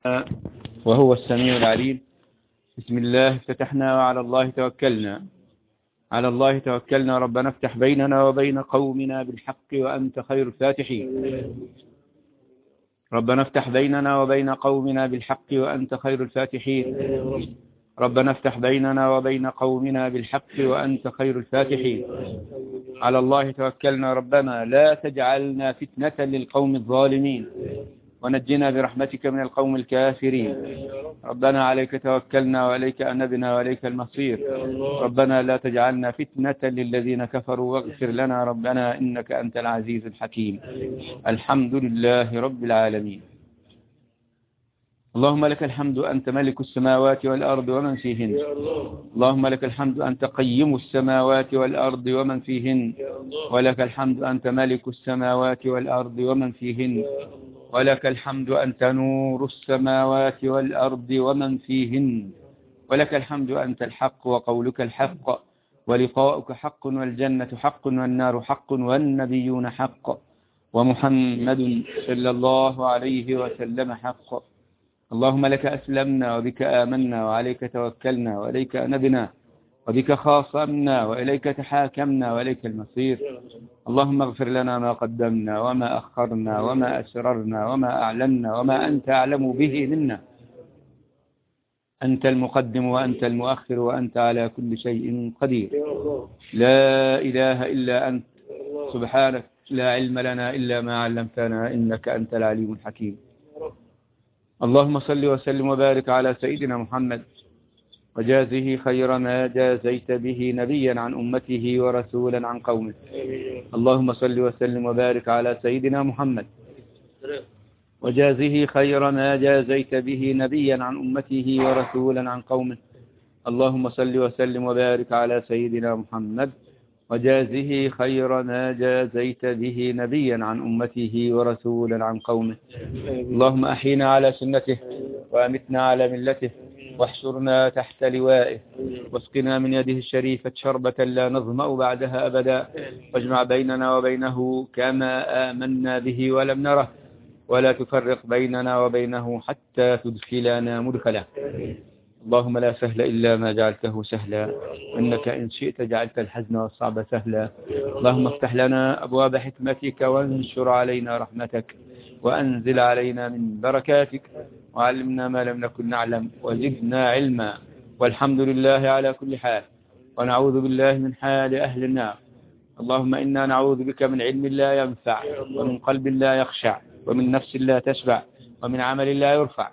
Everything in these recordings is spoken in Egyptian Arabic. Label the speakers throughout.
Speaker 1: وهو السميع العليم بسم الله افتتحنا وعلى الله توكلنا على الله توكلنا ربنا افتح بيننا وبين قومنا بالحق وأنت خير الفاتحين ربنا افتح بيننا وبين قومنا بالحق وأنت خير الفاتحين ربنا افتح بيننا وبين قومنا بالحق وأنت خير الفاتحين على الله توكلنا ربنا لا تجعلنا فتنة للقوم الظالمين ونجنا برحمتك من القوم الكافرين ربنا عليك توكلنا وعليك أنبنا وعليك المصير ربنا لا تجعلنا فتنة للذين كفروا واغفر لنا ربنا إنك أنت العزيز الحكيم الحمد لله رب العالمين اللهم لك الحمد أنت ملك السماوات والأرض ومن فيهن اللهم لك الحمد أنت قيم السماوات والأرض ومن فيهن ولك الحمد أنت ملك السماوات والأرض ومن فيهن ولك الحمد أنت نور السماوات والأرض ومن فيهن ولك الحمد أنت الحق وقولك الحق ولقاؤك حق والجنة حق والنار حق والنبيون حق ومحمد صلى الله عليه وسلم حق اللهم لك أسلمنا وبك آمنا وعليك توكلنا وإليك أنبنا وبك خاصمنا وإليك تحاكمنا وإليك المصير اللهم اغفر لنا ما قدمنا وما أخرنا وما أسررنا وما أعلنا وما أنت أعلم به منا أنت المقدم وأنت المؤخر وأنت على كل شيء قدير لا إله إلا أنت سبحانك لا علم لنا إلا ما علمتنا إنك أنت العليم الحكيم اللهم صل وسلم وبارك على سيدنا محمد وجازه خير ما جازيت به نبيا عن أمته ورسولا عن قومه اللهم صل وسلم وبارك على سيدنا محمد وجازه خير ما جازيت به نبيا عن أمته ورسولا عن قومه اللهم صل وسلم وبارك على سيدنا محمد وجازه خير ما جازيت به نبيا عن أمته ورسولا عن قومه اللهم أحينا على سنته وأمتنا على ملته واحشرنا تحت لوائه واسقنا من يده الشريفة شربة لا نظمأ بعدها أبدا واجمع بيننا وبينه كما آمنا به ولم نره ولا تفرق بيننا وبينه حتى تدخلنا مدخلا اللهم لا سهل إلا ما جعلته سهلا إنك إن شئت جعلت الحزن والصعب سهلا اللهم افتح لنا أبواب حكمتك وانشر علينا رحمتك وأنزل علينا من بركاتك وعلمنا ما لم نكن نعلم وزدنا علما والحمد لله على كل حال ونعوذ بالله من حال أهل النار اللهم إنا نعوذ بك من علم لا ينفع ومن قلب لا يخشع ومن نفس لا تشبع ومن عمل لا يرفع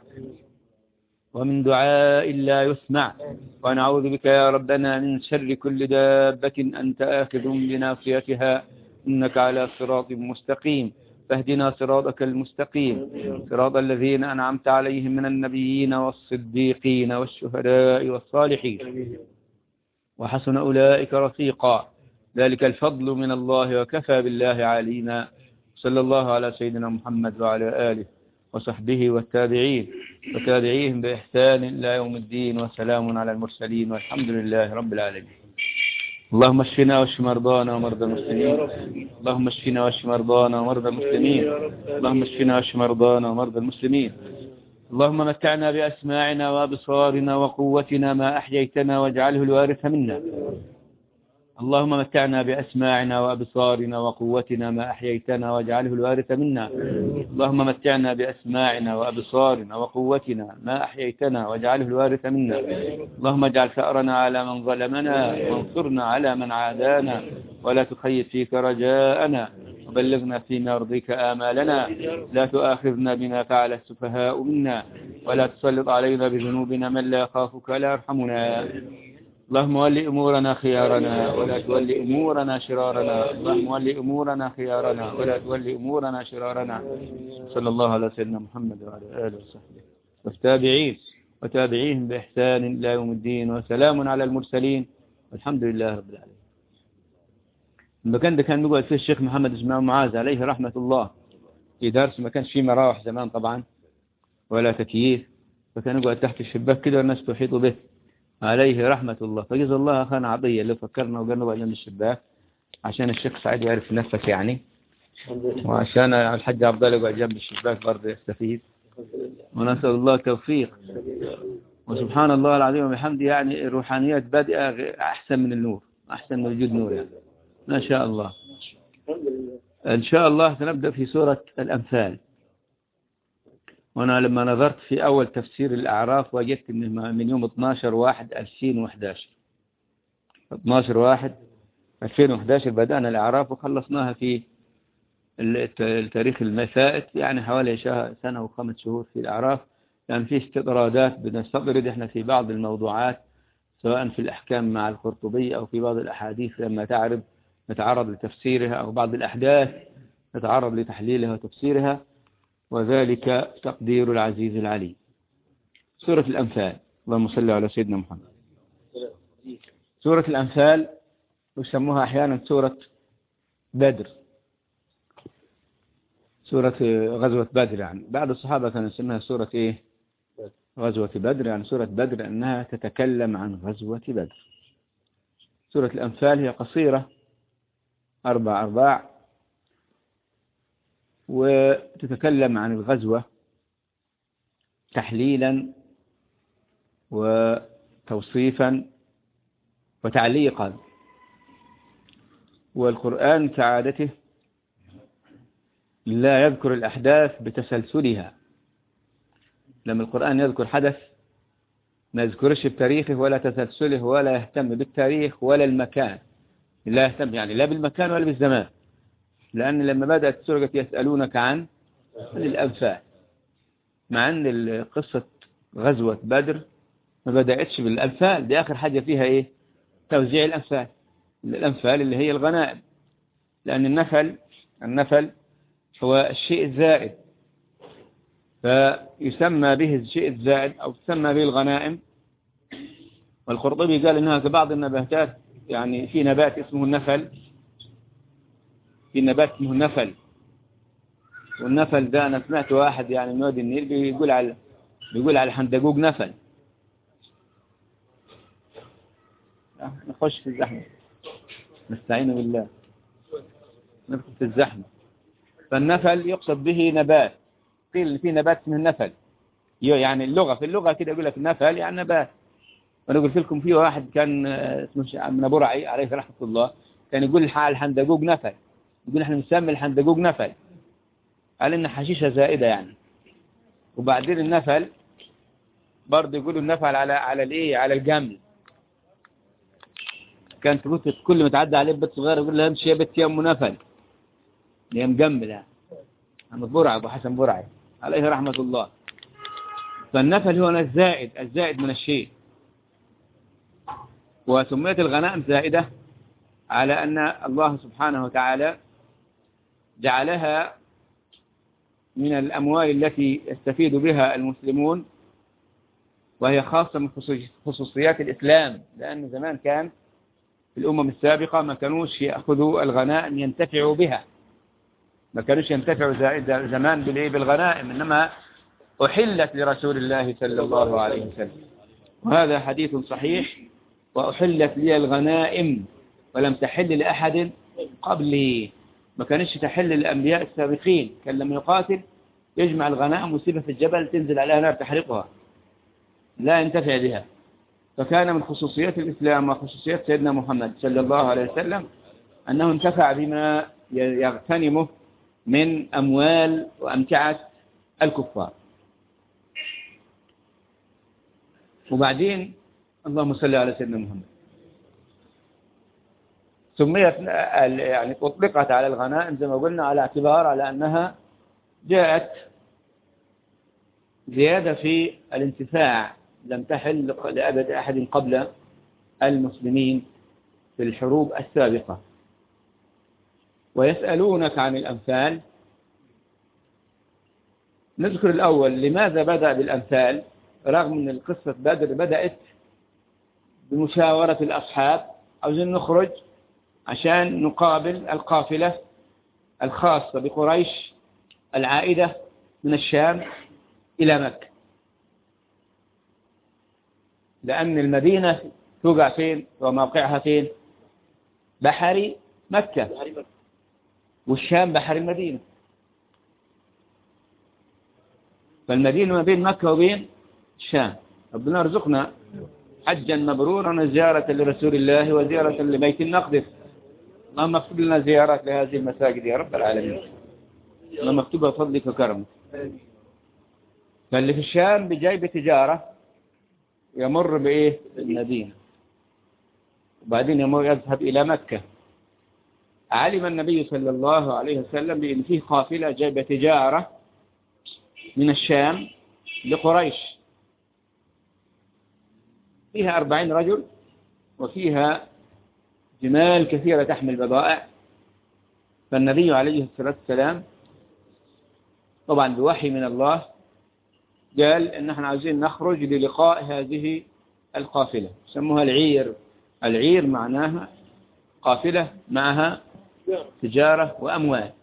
Speaker 1: ومن دعاء لا يسمع ونعوذ بك يا ربنا من شر كل دابة أنت آخذ بناصيتها إنك على صراط مستقيم فاهدنا صراطك المستقيم صراط الذين أنعمت عليهم من النبيين والصديقين والشهداء والصالحين وحسن أولئك رفيقا ذلك الفضل من الله وكفى بالله علينا صلى الله على سيدنا محمد وعلى آله وصحبه والتابعين وتابعيهم بإحسان إلى يوم الدين وسلام على المرسلين والحمد لله رب العالمين اللهم اشفنا واشف مرضانا ومرضى المسلمين اللهم اشفنا واشف مرضانا ومرضى المسلمين اللهم اشفنا واشف مرضانا ومرضى المسلمين اللهم متعنا بأسماعنا وأبصارنا وقوتنا ما أحييتنا واجعله الوارث منا اللهم متعنا بأسماعنا وأبصارنا وقوتنا ما أحييتنا واجعله الوارث منا اللهم متعنا بأسماعنا وأبصارنا وقوتنا ما أحييتنا واجعله الوارث منا اللهم اجعل ثأرنا على من ظلمنا وانصرنا على من عادانا ولا تخيب فيك رجاءنا وبلغنا فيما يرضيك آمالنا لا تؤاخذنا بما فعل السفهاء منا ولا تسلط علينا بذنوبنا من لا يخافك ولا يرحمنا اللهم ول أمورنا خيارنا ولا تول أمورنا شرارنا اللهم ول أمورنا خيارنا ولا تول أمورنا شرارنا صلى الله على سيدنا محمد وعلى آله وصحبه والتابعين وتابعيهم بإحسان إلى يوم الدين وسلام على المرسلين والحمد لله رب العالمين المكان ده كان بيقعد فيه الشيخ محمد اسماعيل معاذ عليه رحمة الله في درس ما كانش فيه مراوح زمان طبعا ولا تكييف فكان يقعد تحت الشباك كده والناس تحيط به عليه رحمة الله فجزا الله أخانا عطية اللي فكرنا وقالنا بقى جنب الشباك عشان الشيخ سعيد يعرف ينفس يعني وعشان الحاج عبد الله يقعد جنب الشباك برضه يستفيد ونسأل الله التوفيق وسبحان الله العظيم وبحمده يعني الروحانيات بادئة أحسن من النور أحسن من وجود نور يعني ما شاء الله إن شاء الله سنبدأ في سورة الأمثال وأنا لما نظرت في أول تفسير الأعراف وجدت أنه من يوم 12 واحد 2011 12 واحد 2011 بدأنا الأعراف وخلصناها في التاريخ المفائت يعني حوالي سنة وخمس شهور في الأعراف لأن في استطرادات بنستطرد احنا في بعض الموضوعات سواء في الأحكام مع القرطبي أو في بعض الأحاديث لما تعرض نتعرض لتفسيرها أو بعض الأحداث نتعرض لتحليلها وتفسيرها وذلك تقدير العزيز العليم سورة الأنفال اللهم صل على سيدنا محمد سورة الأنفال يسموها أحيانا سورة بدر سورة غزوة بدر يعني بعض الصحابة كانوا يسمونها سورة إيه غزوة بدر يعني سورة بدر أنها تتكلم عن غزوة بدر سورة الأنفال هي قصيرة أربع أرباع وتتكلم عن الغزوة تحليلا وتوصيفا وتعليقا والقرآن كعادته لا يذكر الأحداث بتسلسلها لما القرآن يذكر حدث ما يذكرش بتاريخه ولا تسلسله ولا يهتم بالتاريخ ولا المكان لا يهتم يعني لا بالمكان ولا بالزمان لأن لما بدأت السورة يسألونك عن الأنفال مع أن قصة غزوة بدر ما بدأتش بالأنفال دي آخر حاجة فيها إيه توزيع الأنفال الأنفال اللي هي الغنائم لأن النفل النفل هو الشيء الزائد فيسمى به الشيء الزائد أو تسمى به الغنائم والقرطبي قال إنها كبعض النباتات يعني في نبات اسمه النفل في نبات اسمه النفل والنفل ده أنا سمعت واحد يعني من وادي النيل بيقول على بيقول على الحندقوق نفل نخش في الزحمة نستعين بالله ندخل في الزحمة فالنفل يقصد به نبات قيل في نبات اسمه النفل يعني اللغة في اللغة كده يقول لك نفل يعني نبات وانا قلت لكم في واحد كان اسمه من برعي عليه رحمة الله كان يقول الحندقوق نفل يقول احنا بنسمي الحندقوق نفل قال ان حشيشة زائدة يعني وبعدين النفل برضه يقولوا النفل على على الايه على الجمل كانت كنت كل ما تعدى عليه بنت صغير يقول لها امشي يا بنت يا ام نفل هي مجمله محمد برعي ابو حسن برعي عليه رحمه الله فالنفل هو الزائد الزائد من الشيء وسميت الغنائم زائدة على أن الله سبحانه وتعالى جعلها من الأموال التي يستفيد بها المسلمون وهي خاصة من خصوصيات الإسلام لأن زمان كان في الأمم السابقة ما كانوش يأخذوا الغنائم ينتفعوا بها ما كانوش ينتفعوا زمان بالغنائم إنما أحلت لرسول الله صلى الله عليه وسلم وهذا حديث صحيح وأحلت لي الغنائم ولم تحل لأحد قبلي ما كانش تحل للأنبياء السابقين كان لما يقاتل يجمع الغنائم ويسيبها في الجبل تنزل عليها نار تحرقها لا ينتفع بها فكان من خصوصيات الإسلام وخصوصيات سيدنا محمد صلى الله عليه وسلم أنه انتفع بما يغتنمه من أموال وأمتعة الكفار وبعدين اللهم صل على سيدنا محمد سميت يعني أطلقت على الغنائم زي ما قلنا على اعتبار على أنها جاءت زيادة في الانتفاع لم تحل لأبد أحد قبل المسلمين في الحروب السابقة ويسألونك عن الأمثال نذكر الأول لماذا بدأ بالأمثال رغم أن القصة بدر بدأت بمشاورة الأصحاب عاوزين نخرج عشان نقابل القافلة الخاصة بقريش العائدة من الشام إلى مكة لأن المدينة توقع فين وموقعها فين بحري مكة والشام بحر المدينة فالمدينة ما بين مكة وبين الشام ربنا يرزقنا حجا مبرورا زيارة لرسول الله وزيارة لبيت المقدس اللهم اكتب لنا زيارات لهذه المساجد يا رب العالمين اللهم اكتبها بفضلك وكرمك فاللي في الشام بجاي بتجارة يمر بإيه المدينة وبعدين يمر يذهب إلى مكة علم النبي صلى الله عليه وسلم بأن فيه قافلة جايبة تجارة من الشام لقريش فيها أربعين رجل وفيها جمال كثيرة تحمل بضائع فالنبي عليه الصلاة والسلام طبعا بوحي من الله قال ان احنا عاوزين نخرج للقاء هذه القافلة سموها العير العير معناها قافلة معها تجارة وأموال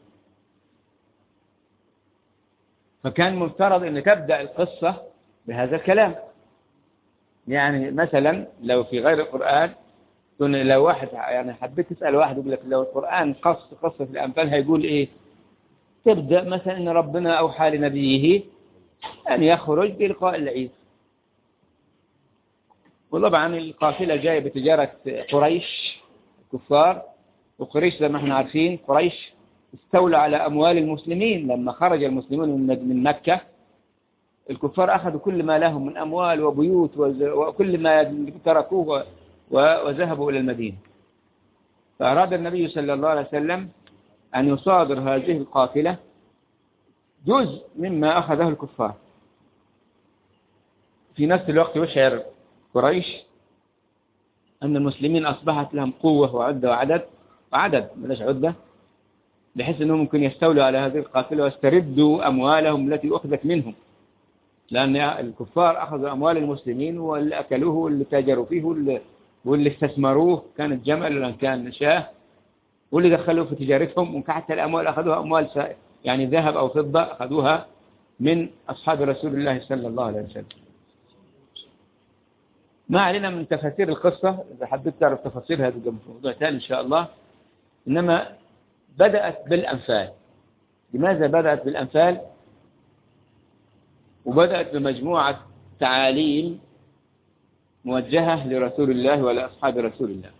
Speaker 1: فكان مفترض أن تبدأ القصة بهذا الكلام يعني مثلا لو في غير القرآن كنا لو واحد يعني حبيت تسأل واحد يقول لك لو القرآن قص قصة الأنفال هيقول إيه تبدأ مثلا أن ربنا أوحى لنبيه أن يخرج بلقاء العيد وطبعا القافلة جاية بتجارة قريش كفار وقريش زي ما احنا عارفين قريش استولى على أموال المسلمين لما خرج المسلمون من مكة الكفار أخذوا كل ما لهم من أموال وبيوت وكل ما تركوه وذهبوا إلى المدينة فأراد النبي صلى الله عليه وسلم أن يصادر هذه القافلة جزء مما أخذه الكفار في نفس الوقت يشعر قريش أن المسلمين أصبحت لهم قوة وعدة وعدد وعدد بلاش عدة بحيث أنهم ممكن يستولوا على هذه القافلة ويستردوا أموالهم التي أخذت منهم لأن الكفار أخذوا أموال المسلمين واللي أكلوه واللي تاجروا فيه واللي, واللي استثمروه كانت جمل ولا كان شاه واللي دخلوه في تجارتهم وحتى الأموال أخذوها أموال سائر يعني ذهب أو فضة أخذوها من أصحاب رسول الله صلى الله عليه وسلم ما علينا من تفاسير القصة إذا حبيت تعرف تفاصيل هذا موضوع ثاني إن شاء الله إنما بدأت بالأنفال لماذا بدأت بالأنفال وبدأت بمجموعة تعاليم موجهة لرسول الله ولأصحاب رسول الله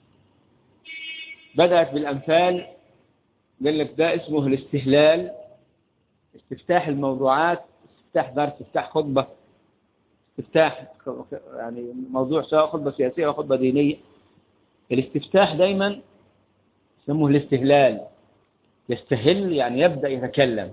Speaker 1: بدأت بالأنفال قال لك ده اسمه الاستهلال استفتاح الموضوعات استفتاح درس استفتاح خطبة استفتاح يعني موضوع سواء خطبة سياسية أو خطبة دينية الاستفتاح دايما يسموه الاستهلال يستهل يعني يبدأ يتكلم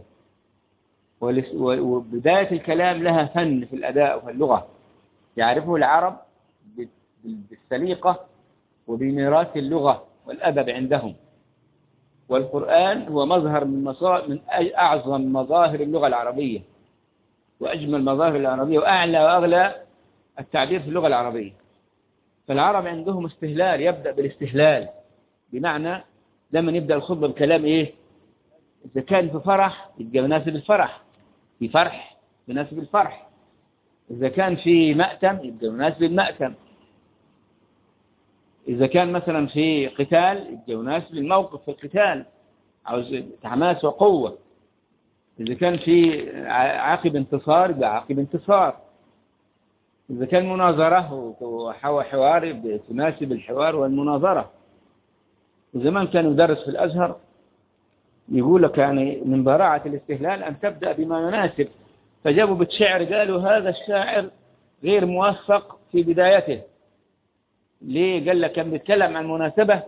Speaker 1: وبداية الكلام لها فن في الأداء وفي اللغة يعرفه العرب بالسليقة وبميراث اللغة والأدب عندهم والقرآن هو مظهر من, من أعظم مظاهر اللغة العربية وأجمل مظاهر العربية وأعلى وأغلى التعبير في اللغة العربية فالعرب عندهم استهلال يبدأ بالاستهلال بمعنى لما يبدأ الخطبة بكلام إيه إذا كان في فرح يبقى مناسب الفرح في فرح مناسب الفرح إذا كان في مأتم يبقى مناسب المأتم إذا كان مثلا في قتال يبقى مناسب الموقف في القتال عاوز حماس وقوة إذا كان في عاقب انتصار يبقى عاقب انتصار إذا كان مناظرة وحوار تناسب الحوار والمناظرة وزمان كان يدرس في الأزهر يقول لك يعني من براعة الاستهلال أن تبدأ بما يناسب فجابوا بالشعر قالوا هذا الشاعر غير موفق في بدايته ليه قال لك كان بيتكلم عن مناسبة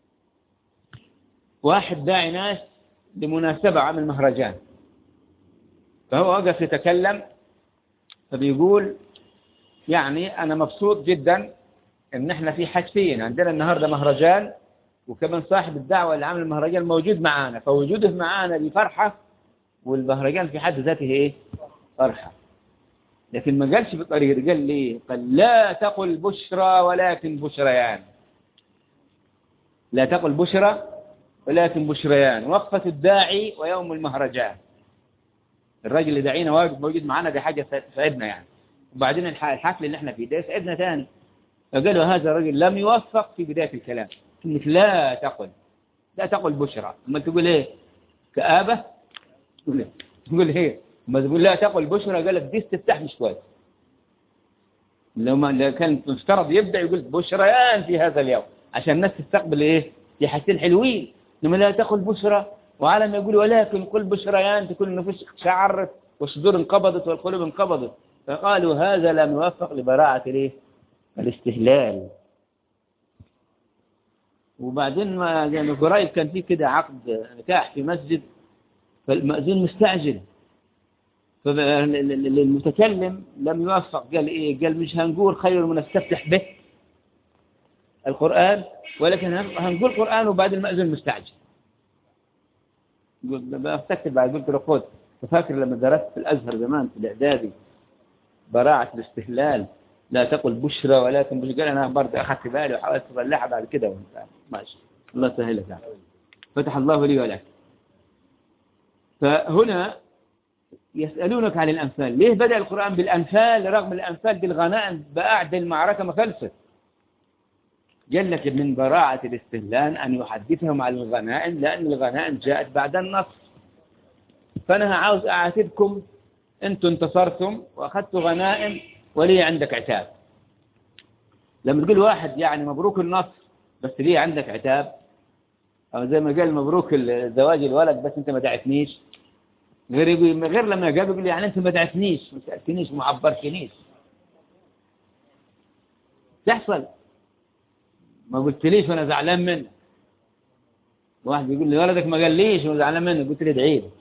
Speaker 1: واحد داعي ناس لمناسبة عمل مهرجان فهو وقف يتكلم فبيقول يعني أنا مبسوط جدا إن إحنا في حاجتين عندنا النهاردة مهرجان وكمان صاحب الدعوة اللي عامل المهرجان موجود معانا فوجوده معانا دي فرحة والمهرجان في حد ذاته إيه فرحة لكن ما قالش بطريقة قال لي قال لا تقل بشرى ولكن بشريان لا تقل بشرى ولكن بشريان وقفة الداعي ويوم المهرجان الراجل اللي داعينا واقف موجود معانا دي حاجة تسعدنا يعني وبعدين الحفل اللي احنا فيه ده يسعدنا ثاني فقالوا هذا الرجل لم يوفق في بداية الكلام كلمة لا تقل لا تقل بشرى اما تقول ايه كآبة تقول ايه تقول ايه ما تقول لا تقل بشرى قال لك دي استفتاح مش كويس لو ما لو كان مفترض يبدأ يقول بشريان في هذا اليوم عشان الناس تستقبل ايه دي حاجتين حلوين لما لا تقل بشرى وعلى ما يقول ولكن قل بشريان تكون النفوس شعرت والصدور انقبضت والقلوب انقبضت فقالوا هذا لم يوفق لبراعة الايه الاستهلال وبعدين ما يعني قريب كان في كده عقد نكاح في مسجد فالمأذون مستعجل فالمتكلم لم يوفق قال ايه قال مش هنقول خير من استفتح به القرآن ولكن هنقول قرآن وبعد المأذون مستعجل افتكر بعد قلت له خد فاكر لما درست في الأزهر زمان في الإعدادي براعة الاستهلال لا تقل بشرى ولكن بشرى قال أنا برضه أخذت بالي وحاولت أصلحها بعد كده وانت ماشي الله سهلك يعني. فتح الله لي ولك فهنا يسألونك عن الأنفال ليه بدأ القرآن بالأنفال رغم الأنفال بالغنائم بعد المعركة ما خلصت قال لك من براعة الاستهلال أن يحدثهم عن الغنائم لأن الغنائم جاءت بعد النصر فأنا عاوز أعاتبكم أنتم انتصرتم وأخذتوا غنائم ولي عندك عتاب لما تقول واحد يعني مبروك النصر بس ليه عندك عتاب أو زي ما قال مبروك زواج الولد بس أنت ما دعتنيش غير يقول غير لما جاب يقول لي يعني أنت ما دعتنيش ما سألتنيش ما عبرتنيش تحصل ما قلتليش وانا زعلان منك واحد يقول لي ولدك ما قاليش وانا زعلان منك قلت له ادعي له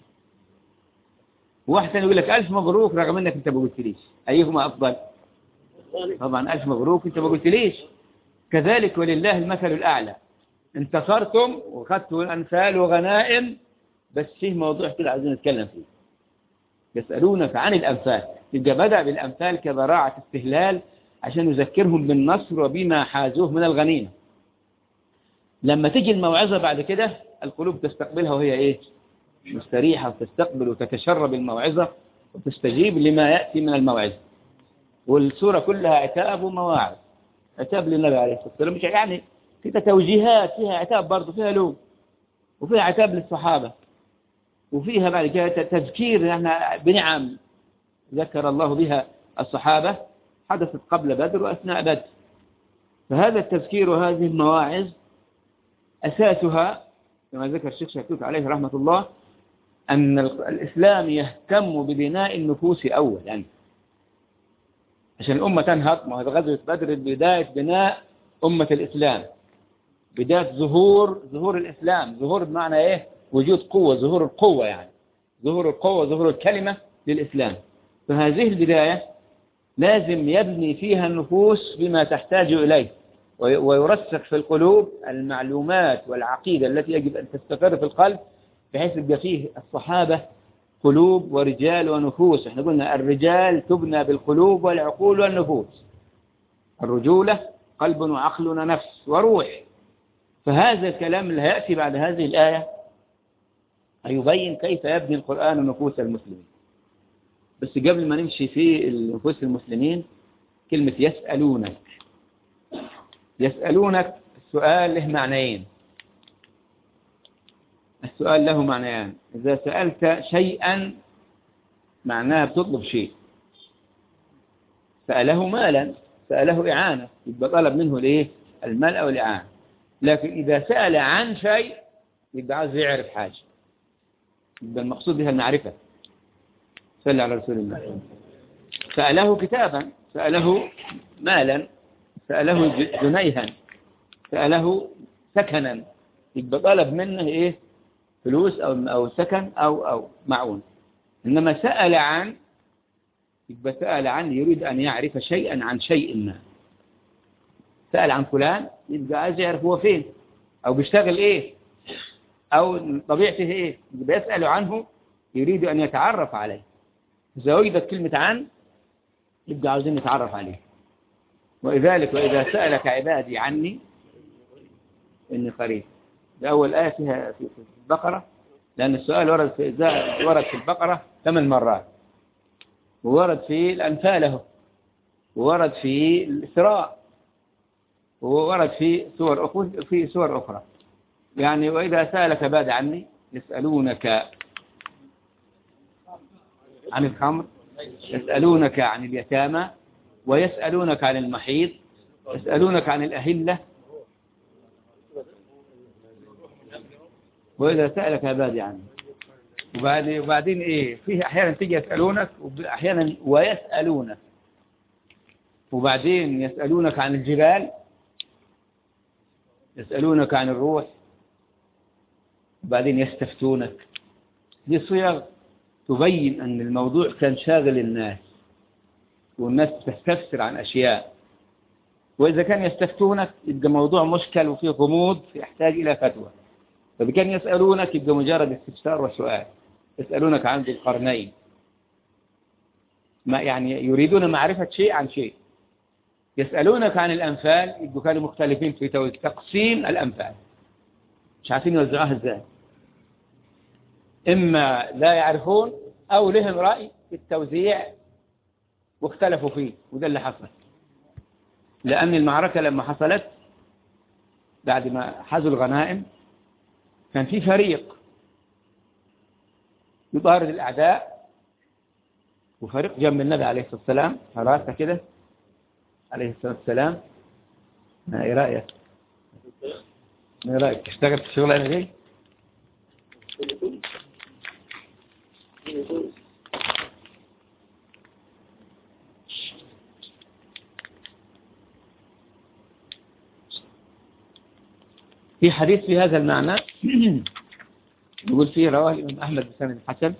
Speaker 1: واحد ثاني يقول لك الف مبروك رغم انك انت ما قلتليش ايهما افضل طبعا الف مبروك انت ما قلتليش كذلك ولله المثل الاعلى انتصرتم واخذتوا الانفال وغنائم بس فيه موضوع كده عايزين نتكلم فيه يسالونك عن الانفال يبقى بدا بالانفال كبراعه استهلال عشان يذكرهم بالنصر وبما حازوه من الغنيمة لما تجي الموعظة بعد كده القلوب تستقبلها وهي ايه مستريحة وتستقبل وتتشرب الموعظة وتستجيب لما يأتي من الموعظة والسورة كلها عتاب ومواعظ عتاب للنبي عليه الصلاة والسلام مش يعني فيها توجيهات فيها عتاب برضه فيها لوم وفيها عتاب للصحابة وفيها بعد كده تذكير احنا بنعم ذكر الله بها الصحابة حدثت قبل بدر وأثناء بدر فهذا التذكير وهذه المواعظ أساسها كما ذكر الشيخ شاكوت عليه رحمة الله أن الإسلام يهتم ببناء النفوس أولا يعني عشان الأمة تنهض ما غزوة بدر بداية بناء أمة الإسلام بداية ظهور ظهور الإسلام ظهور بمعنى إيه وجود قوة ظهور القوة يعني ظهور القوة ظهور الكلمة للإسلام فهذه البداية لازم يبني فيها النفوس بما تحتاج إليه ويرسخ في القلوب المعلومات والعقيدة التي يجب أن تستقر في القلب بحيث يبقى فيه الصحابة قلوب ورجال ونفوس احنا قلنا الرجال تبنى بالقلوب والعقول والنفوس الرجولة قلب وعقل ونفس وروح فهذا الكلام اللي هيأتي بعد هذه الآية يبين كيف يبني القرآن نفوس المسلمين بس قبل ما نمشي في نفوس المسلمين كلمة يسألونك يسألونك السؤال له معنيين السؤال له معنيان إذا سألت شيئا معناه بتطلب شيء سأله مالا سأله إعانة يبقى طلب منه الإيه المال أو الإعانة لكن إذا سأل عن شيء يبقى عايز يعرف حاجة يبقى المقصود بها المعرفة صلى على رسول الله سأله كتابا سأله مالا سأله جنيها سأله سكنا يبقى طلب منه إيه فلوس أو أو سكن أو أو معون إنما سأل عن يبقى سأل عن يريد أن يعرف شيئا عن شيء ما سأل عن فلان يبقى عايز يعرف هو فين أو بيشتغل إيه أو طبيعته إيه يبقى يسأل عنه يريد أن يتعرف عليه إذا وجدت كلمة عن يبقى عاوزين نتعرف عليه ولذلك وإذا سألك عبادي عني إني قريب ده أول آية فيها في البقرة لأن السؤال ورد في ورد في البقرة ثمان مرات وورد في الأنفال له وورد في الإسراء وورد في سور أخرى في سور أخرى يعني وإذا سألك بعد عني يسألونك عن الخمر يسألونك عن اليتامى ويسألونك عن المحيط يسألونك عن الأهلة وإذا سألك عبادي عنه وبعدين, وبعدين إيه فيه أحيانا تيجي يسألونك وأحيانا ويسألونك وبعدين يسألونك عن الجبال يسألونك عن الروح وبعدين يستفتونك دي صيغ تبين أن الموضوع كان شاغل الناس والناس تستفسر عن أشياء وإذا كان يستفتونك يبقى موضوع مشكل وفيه غموض يحتاج إلى فتوى فإذا كان يسألونك يبقى مجرد استفسار وسؤال يسألونك عن ذي القرنين ما يعني يريدون معرفة شيء عن شيء يسألونك عن الأنفال يبقوا كانوا مختلفين في تقسيم الأنفال مش عارفين يوزعوها ازاي إما لا يعرفون أو لهم رأي في التوزيع واختلفوا فيه وده اللي حصل لأن المعركة لما حصلت بعد ما حازوا الغنائم كان في فريق يطارد الأعداء وفريق جنب النبي عليه الصلاة والسلام حراسة كده عليه الصلاة والسلام ما ايه رأيك ما ايه رأيك تشتغل في الشغلانة دي في حديث في هذا المعنى يقول فيه رواه الإمام أحمد بن حسن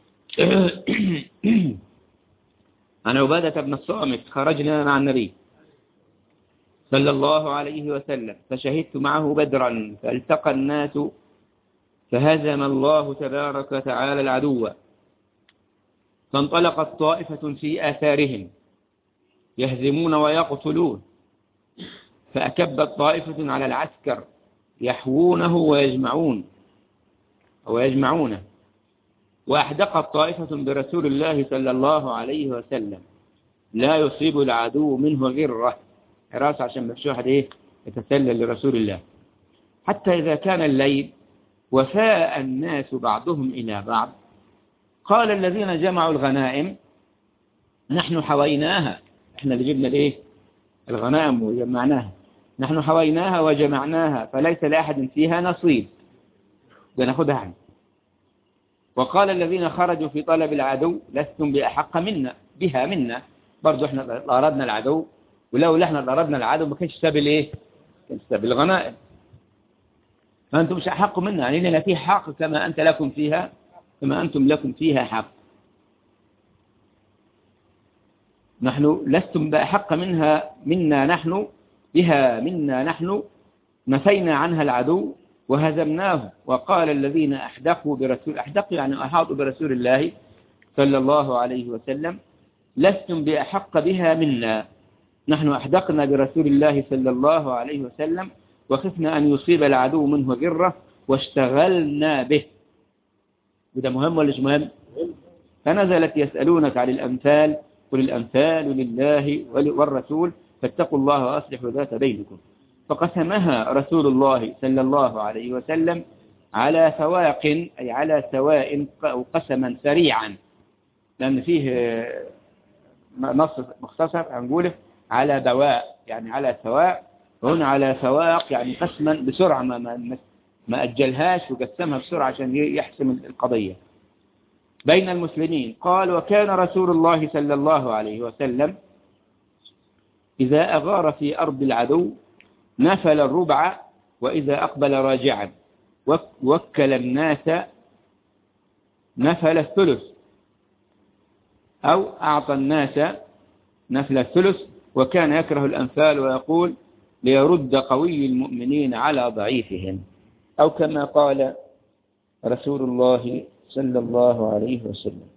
Speaker 1: عن عبادة بن الصامت خرجنا مع النبي صلى الله عليه وسلم فشهدت معه بدرا فالتقى الناس فهزم الله تبارك وتعالى العدو فانطلقت طائفة في آثارهم يهزمون ويقتلون فأكبت طائفة على العسكر يحوونه ويجمعون ويجمعونه وأحدقت طائفة برسول الله صلى الله عليه وسلم لا يصيب العدو منه غرة حراسة عشان مفيش واحد ايه يتسلل لرسول الله حتى إذا كان الليل وفاء الناس بعضهم إلى بعض قال الذين جمعوا الغنائم نحن حويناها احنا اللي جبنا الايه الغنائم وجمعناها نحن حويناها وجمعناها فليس لأحد فيها نصيب بناخدها عنه وقال الذين خرجوا في طلب العدو لستم بأحق منا بها منا برضو احنا أردنا العدو ولو احنا أردنا العدو ما كانش ساب الايه كان ساب الغنائم فأنتم مش أحق منا يعني لنا فيه حق كما أنت لكم فيها كما أنتم لكم فيها حق نحن لستم بأحق منها منا نحن بها منا نحن نفينا عنها العدو وهزمناه وقال الذين أحدقوا برسول أحدقوا يعني أحاطوا برسول الله صلى الله عليه وسلم لستم بأحق بها منا نحن أحدقنا برسول الله صلى الله عليه وسلم وخفنا أن يصيب العدو منه غرة واشتغلنا به وده مهم ولا مش مهم فنزلت يسألونك عن الأمثال قل الأمثال لله والرسول فاتقوا الله وأصلحوا ذات بينكم فقسمها رسول الله صلى الله عليه وسلم على فواق أي على سواء قسما سريعا لأن فيه نص مختصر هنقوله على دواء يعني على سواء هنا على فواق يعني قسما بسرعة ما, ما, ما أجلهاش وقسمها بسرعة عشان يحسم القضية بين المسلمين قال وكان رسول الله صلى الله عليه وسلم إذا أغار في أرض العدو نفل الربع وإذا أقبل راجعا وكل الناس نفل الثلث أو أعطى الناس نفل الثلث وكان يكره الأنفال ويقول ليرد قوي المؤمنين على ضعيفهم أو كما قال رسول الله صلى الله عليه وسلم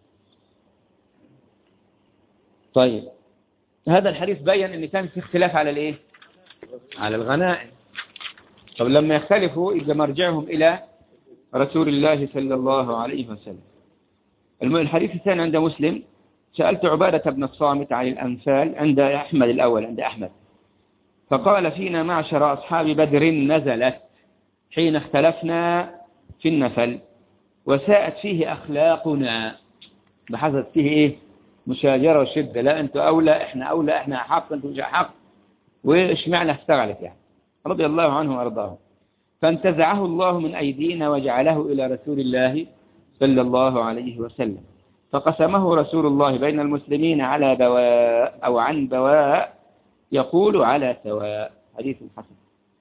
Speaker 1: طيب هذا الحديث بين ان كان في اختلاف على الايه على الغنائم طب لما يختلفوا إذا مرجعهم إلى رسول الله صلى الله عليه وسلم الحديث الثاني عند مسلم سألت عبادة بن الصامت عن الأنفال عند أحمد الأول عند أحمد فقال فينا معشر أصحاب بدر نزلت حين اختلفنا في النفل وساءت فيه أخلاقنا ده حصلت فيه ايه مشاجرة وشدة لا انتوا اولى احنا اولى احنا احق انتوا مش احق واشمعنى اشتغلت يعني رضي الله عنه وارضاه فانتزعه الله من ايدينا وجعله الى رسول الله صلى الله عليه وسلم فقسمه رسول الله بين المسلمين على بواء او عن بواء يقول على سواء حديث حسن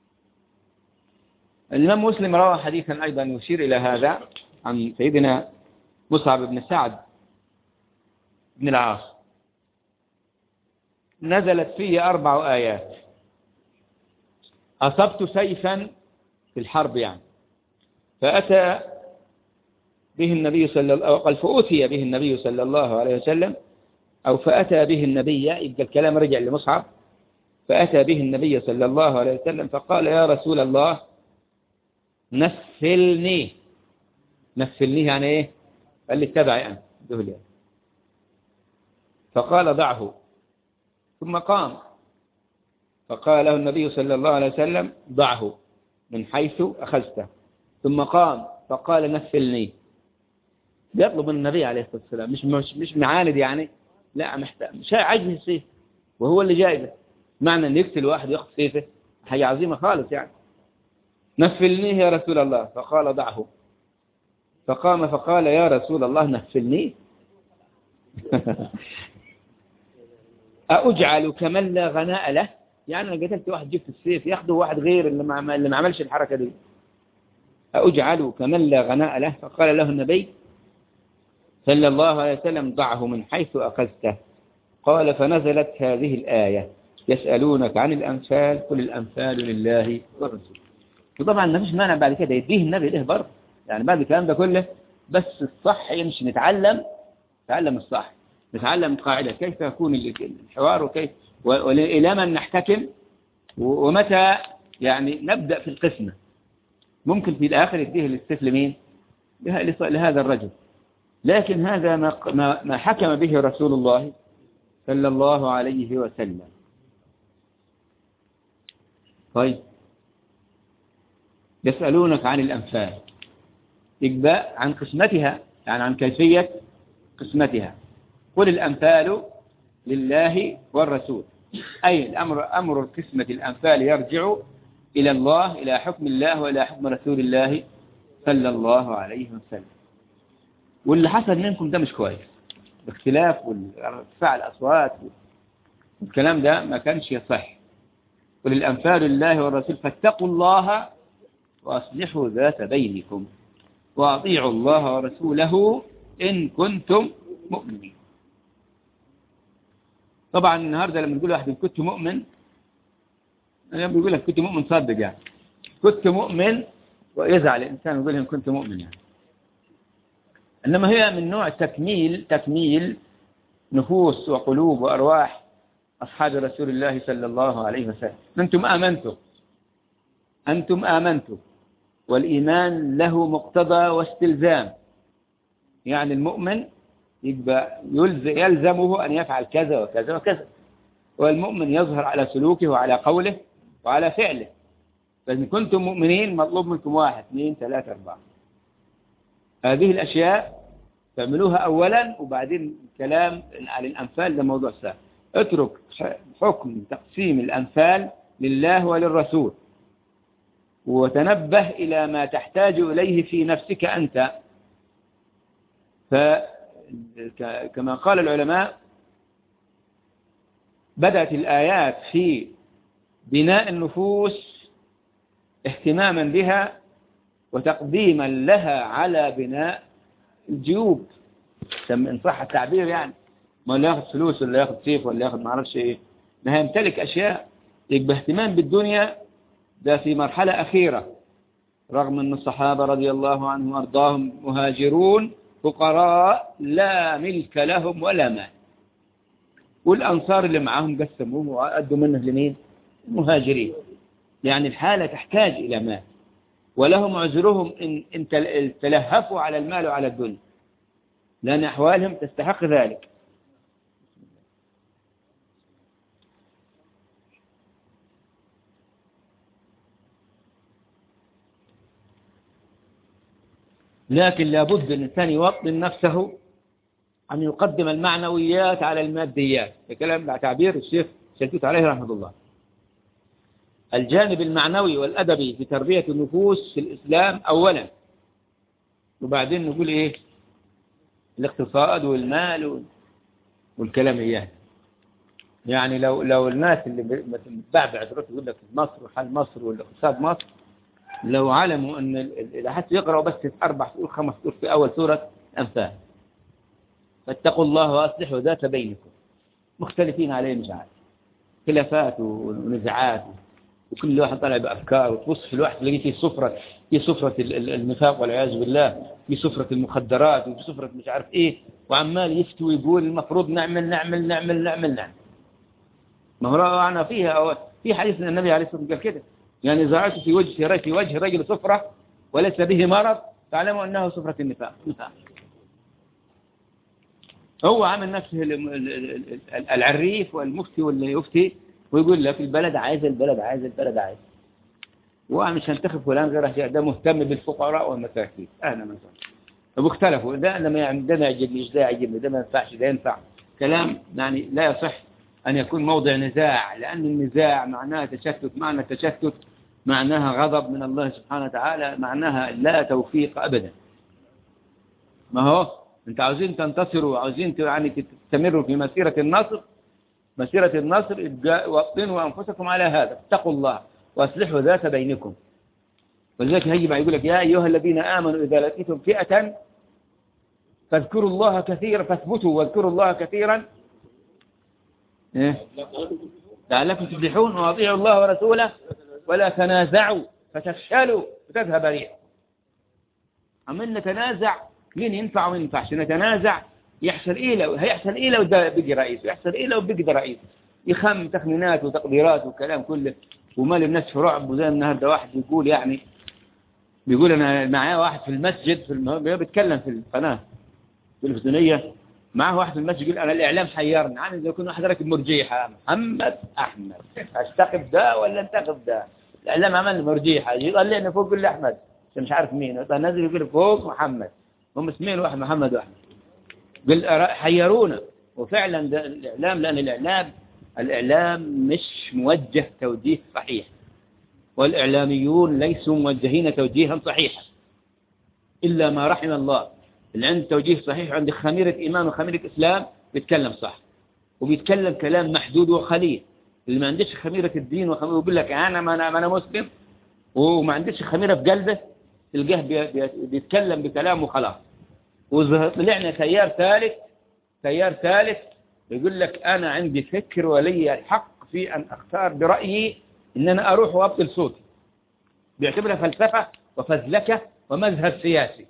Speaker 1: الإمام مسلم روى حديثا أيضا يشير إلى هذا عن سيدنا مصعب بن سعد بن العاص نزلت فيه أربع آيات أصبت سيفا في الحرب يعني فأتى به النبي صلى الله عليه وسلم فأتي به النبي صلى الله عليه وسلم أو فأتى به النبي يبقى الكلام رجع لمصعب فأتى به النبي صلى الله عليه وسلم فقال يا رسول الله نفلني نفلني يعني ايه قال لي اتبعي أنا دهلي فقال ضعه ثم قام فقال له النبي صلى الله عليه وسلم ضعه من حيث أخذته ثم قام فقال نفلني بيطلب من النبي عليه الصلاة والسلام مش مش مش معاند يعني لا محتاج مش عجز السيف وهو اللي جايبه معنى ان يقتل واحد ياخذ سيفه حاجة عظيمة خالص يعني نفلنيه يا رسول الله فقال ضعه فقام فقال يا رسول الله نفلني أجعل كمن لا غناء له يعني أنا قتلت واحد جبت السيف ياخده واحد غير اللي ما, اللي ما عملش الحركة دي أجعل كمن لا غناء له فقال له النبي صلى الله عليه وسلم ضعه من حيث أخذته قال فنزلت هذه الآية يسألونك عن الأنفال قل الأنفال لله والرسول وطبعا ما فيش مانع بعد كده يديه النبي له برضه يعني بعد الكلام ده كله بس الصح يمشي نتعلم نتعلم الصح نتعلم قاعدة كيف يكون الحوار وكيف وإلى من نحتكم ومتى يعني نبدأ في القسمة ممكن في الآخر يديه الاستثل مين لهذا الرجل لكن هذا ما ما حكم به رسول الله صلى الله عليه وسلم طيب يسألونك عن الأنفال إجباء عن قسمتها يعني عن كيفية قسمتها قل الأنفال لله والرسول أي الأمر أمر القسمة الأنفال يرجع إلى الله إلى حكم الله وإلى حكم رسول الله صلى الله عليه وسلم واللي حصل منكم ده مش كويس باختلاف وارتفاع الأصوات والكلام ده ما كانش يصح قل الأنفال لله والرسول فاتقوا الله وأصلحوا ذات بينكم وأطيعوا الله ورسوله إن كنتم مؤمنين طبعا النهاردة لما نقول واحد كنت مؤمن أنا بيقول لك كنت مؤمن صادق يعني كنت مؤمن ويزعل الإنسان يقول إن كنت مؤمن يعني إنما هي من نوع تكميل تكميل نفوس وقلوب وأرواح أصحاب رسول الله صلى الله عليه وسلم أنتم آمنتم أنتم آمنتم والإيمان له مقتضى واستلزام يعني المؤمن يبقى يلزمه أن يفعل كذا وكذا وكذا والمؤمن يظهر على سلوكه وعلى قوله وعلى فعله فإن كنتم مؤمنين مطلوب منكم واحد اثنين ثلاثة أربعة هذه الأشياء تعملوها أولا وبعدين كلام عن الأنفال ده موضوع سهل اترك حكم تقسيم الأنفال لله وللرسول وتنبه إلى ما تحتاج إليه في نفسك أنت فكما قال العلماء بدأت الآيات في بناء النفوس اهتماما بها وتقديما لها على بناء الجيوب إن صح التعبير يعني ما اللي ياخذ فلوس ولا ياخذ سيف ولا ياخذ ما اعرفش ايه ما يمتلك اشياء يبقى اهتمام بالدنيا ده في مرحلة أخيرة رغم أن الصحابة رضي الله عنهم وارضاهم مهاجرون فقراء لا ملك لهم ولا مال والأنصار اللي معهم قسموه وأدوا منه لمين المهاجرين يعني الحالة تحتاج إلى مال ولهم عذرهم إن, إن تلهفوا على المال وعلى الدنيا لأن أحوالهم تستحق ذلك لكن لابد أن الإنسان يوطن نفسه أن يقدم المعنويات على الماديات كلام تعبير الشيخ شلتوت عليه رحمه الله الجانب المعنوي والأدبي في تربية النفوس في الإسلام أولا وبعدين نقول إيه الاقتصاد والمال والكلام إياه يعني لو لو الناس اللي بتبعبع تروح تقول لك مصر وحال مصر والاقتصاد مصر لو علموا ان اذا حتى يقرأوا بس اربع سور خمس سور في اول سورة الانفال فاتقوا الله واصلحوا ذات بينكم مختلفين عليه مش عارف خلافات ونزاعات وكل واحد طالع بافكار وتبص في الواحد تلاقي فيه سفرة في سفرة النفاق والعياذ بالله في سفرة المخدرات وفي سفرة مش عارف ايه وعمال يفتي ويقول المفروض نعمل نعمل نعمل نعمل نعمل ما هو رأنا فيها أو في حديث ان النبي عليه الصلاة والسلام قال كده يعني إذا رأيت في وجه في وجه رجل صفرة وليس به مرض تعلموا أنه صفرة النفاق هو عامل نفسه العريف والمفتي واللي يفتي ويقول لك البلد عايز البلد عايز البلد عايز ومش هنتخب فلان غير ده مهتم بالفقراء والمساكين أهلا مثلا طب اختلفوا ده لما يعني ده ما يعجبنيش ده يعجبني ده ما ينفعش ده ينفع كلام يعني لا يصح أن يكون موضع نزاع لأن النزاع معناه تشتت معنى التشتت معناها غضب من الله سبحانه وتعالى معناها لا توفيق أبدا ما هو انت عاوزين تنتصروا عاوزين يعني تستمروا في مسيرة النصر مسيرة النصر وابطنوا أنفسكم على هذا اتقوا الله واصلحوا ذات بينكم ولذلك هيجب يقول لك يا أيها الذين آمنوا إذا لقيتم فئة فاذكروا الله كثيرا فاثبتوا واذكروا الله كثيرا إيه؟ لعلكم تفلحون واطيعوا الله ورسوله ولا تنازعوا فتفشلوا وتذهب ريحكم أما نتنازع مين ينفع ومين ينفعش نتنازع يحصل إيه لو هيحصل إيه لو ده بيجي رئيس ويحصل إيه لو بيجي ده رئيس يخم تخمينات وتقديرات وكلام كله ومال الناس في رعب وزي النهارده واحد يقول يعني بيقول أنا معايا واحد في المسجد في الم... بيتكلم في القناة التلفزيونية معاه واحد في المسجد يقول أنا الإعلام حيرني عامل زي يكون واحد راكب مرجيحة محمد أحمد أشتقب ده ولا انتخب ده الإعلام عمل مرجيحة يطلعني فوق يقول لي أحمد مش عارف مين نازل يقول فوق محمد هم اسمين واحد محمد واحمد قال حيرونا وفعلا ده الإعلام لأن الإعلام الإعلام مش موجه توجيه صحيح والإعلاميون ليسوا موجهين توجيها صحيحا إلا ما رحم الله اللي عنده توجيه صحيح وعنده خميرة إيمان وخميرة إسلام بيتكلم صح وبيتكلم كلام محدود وخليل اللي ما عندش خميرة الدين وخميرة ويقول لك أنا ما أنا, ما أنا مسلم وما عندش خميرة في قلبه تلقاه بيتكلم بكلام وخلاص وطلعنا تيار ثالث تيار ثالث يقول لك أنا عندي فكر ولي الحق في أن أختار برأيي إن أنا أروح وأبطل صوتي بيعتبرها فلسفة وفزلكة ومذهب سياسي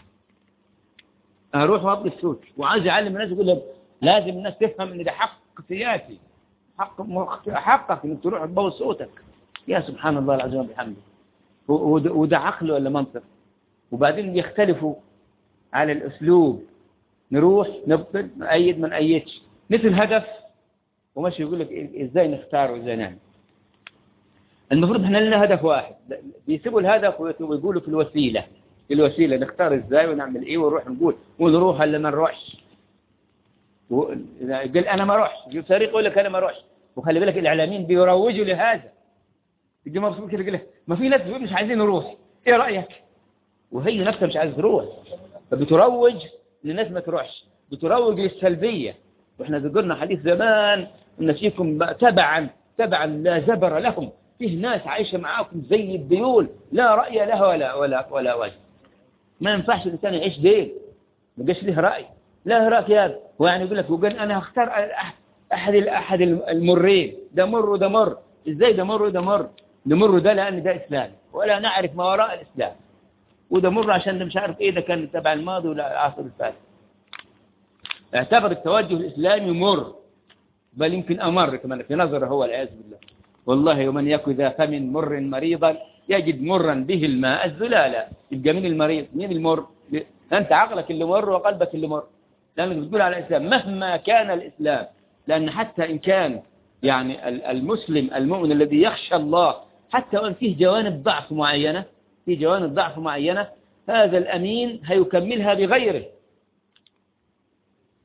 Speaker 1: أروح وأبطل صوتي وعايز يعلم الناس يقول لهم لازم الناس تفهم إن ده حق سياسي حق حقك إنك تروح تبوظ صوتك يا سبحان الله العظيم وبحمده وده عقل ولا منطق وبعدين يختلفوا على الأسلوب نروح نبطل نأيد ما نأيدش مثل هدف وماشي يقول لك ازاي نختار وازاي نعمل المفروض احنا لنا هدف واحد بيسيبوا الهدف ويقولوا في الوسيلة في الوسيلة نختار ازاي ونعمل ايه ونروح نقول ونروح ولا ما نروحش قال انا ما اروحش فريق يقول لك انا ما اروحش وخلي بالك الاعلاميين بيروجوا لهذا يجي مبسوط كده يقول ما في ناس بيقول مش عايزين نروح ايه رايك وهي نفسها مش عايزه تروح فبتروج للناس ما تروحش بتروج للسلبيه واحنا ذكرنا حديث زمان ان فيكم تبعا تبعا لا زبر لهم فيه ناس عايشه معاكم زي الديول لا راي لها ولا ولا ولا وجه ما ينفعش الانسان يعيش دين ما جاش له راي لا راي يا هو يعني يقول لك وقال انا هختار احد احد المرين ده مر وده مر ازاي ده مر وده مر ده مر ده لان ده اسلام ولا نعرف ما وراء الاسلام وده مر عشان ده مش عارف ايه ده كان تبع الماضي ولا العصر الفاتح اعتبر التوجه الاسلامي مر بل يمكن امر كمان في نظره هو العياذ بالله والله ومن يكن ذا فم مر مريضا يجد مرا به الماء الزلالا يبقى مين المريض مين المر انت عقلك اللي مر وقلبك اللي مر لانك بتقول على الاسلام مهما كان الاسلام لان حتى ان كان يعني المسلم المؤمن الذي يخشى الله حتى وان فيه جوانب ضعف معينه في جوانب ضعف معينه هذا الامين هيكملها بغيره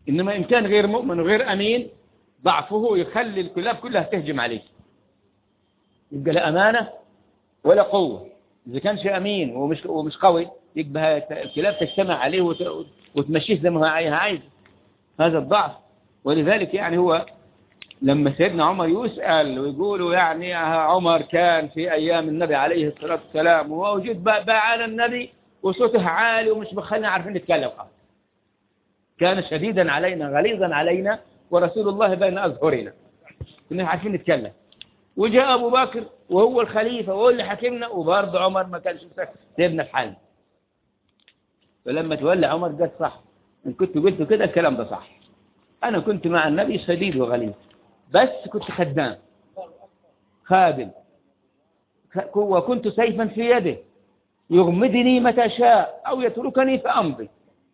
Speaker 1: إنما إن كان غير مؤمن وغير أمين ضعفه يخلي الكلاب كلها تهجم عليه يبقى لا أمانة ولا قوة إذا كانش أمين ومش, ومش قوي يبقى الكلاب تجتمع عليه وت- وتمشيه زي ما هي عايز هذا الضعف ولذلك يعني هو لما سيدنا عمر يسأل ويقولوا يعني عمر كان في أيام النبي عليه الصلاة والسلام ووجود بقى على النبي وصوته عالي ومش مخلينا عارفين نتكلم خالص كان شديدا علينا غليظا علينا ورسول الله بين أظهرنا كنا عارفين نتكلم وجاء أبو بكر وهو الخليفة وهو اللي حكمنا وبرضه عمر ما كانش سيبنا في حالنا فلما تولى عمر قال صح إن كنت قلت كده الكلام ده صح أنا كنت مع النبي شديد وغليظ بس كنت خدام خادم خ- وكنت سيفا في يده يغمدني متى شاء أو يتركني فأمضي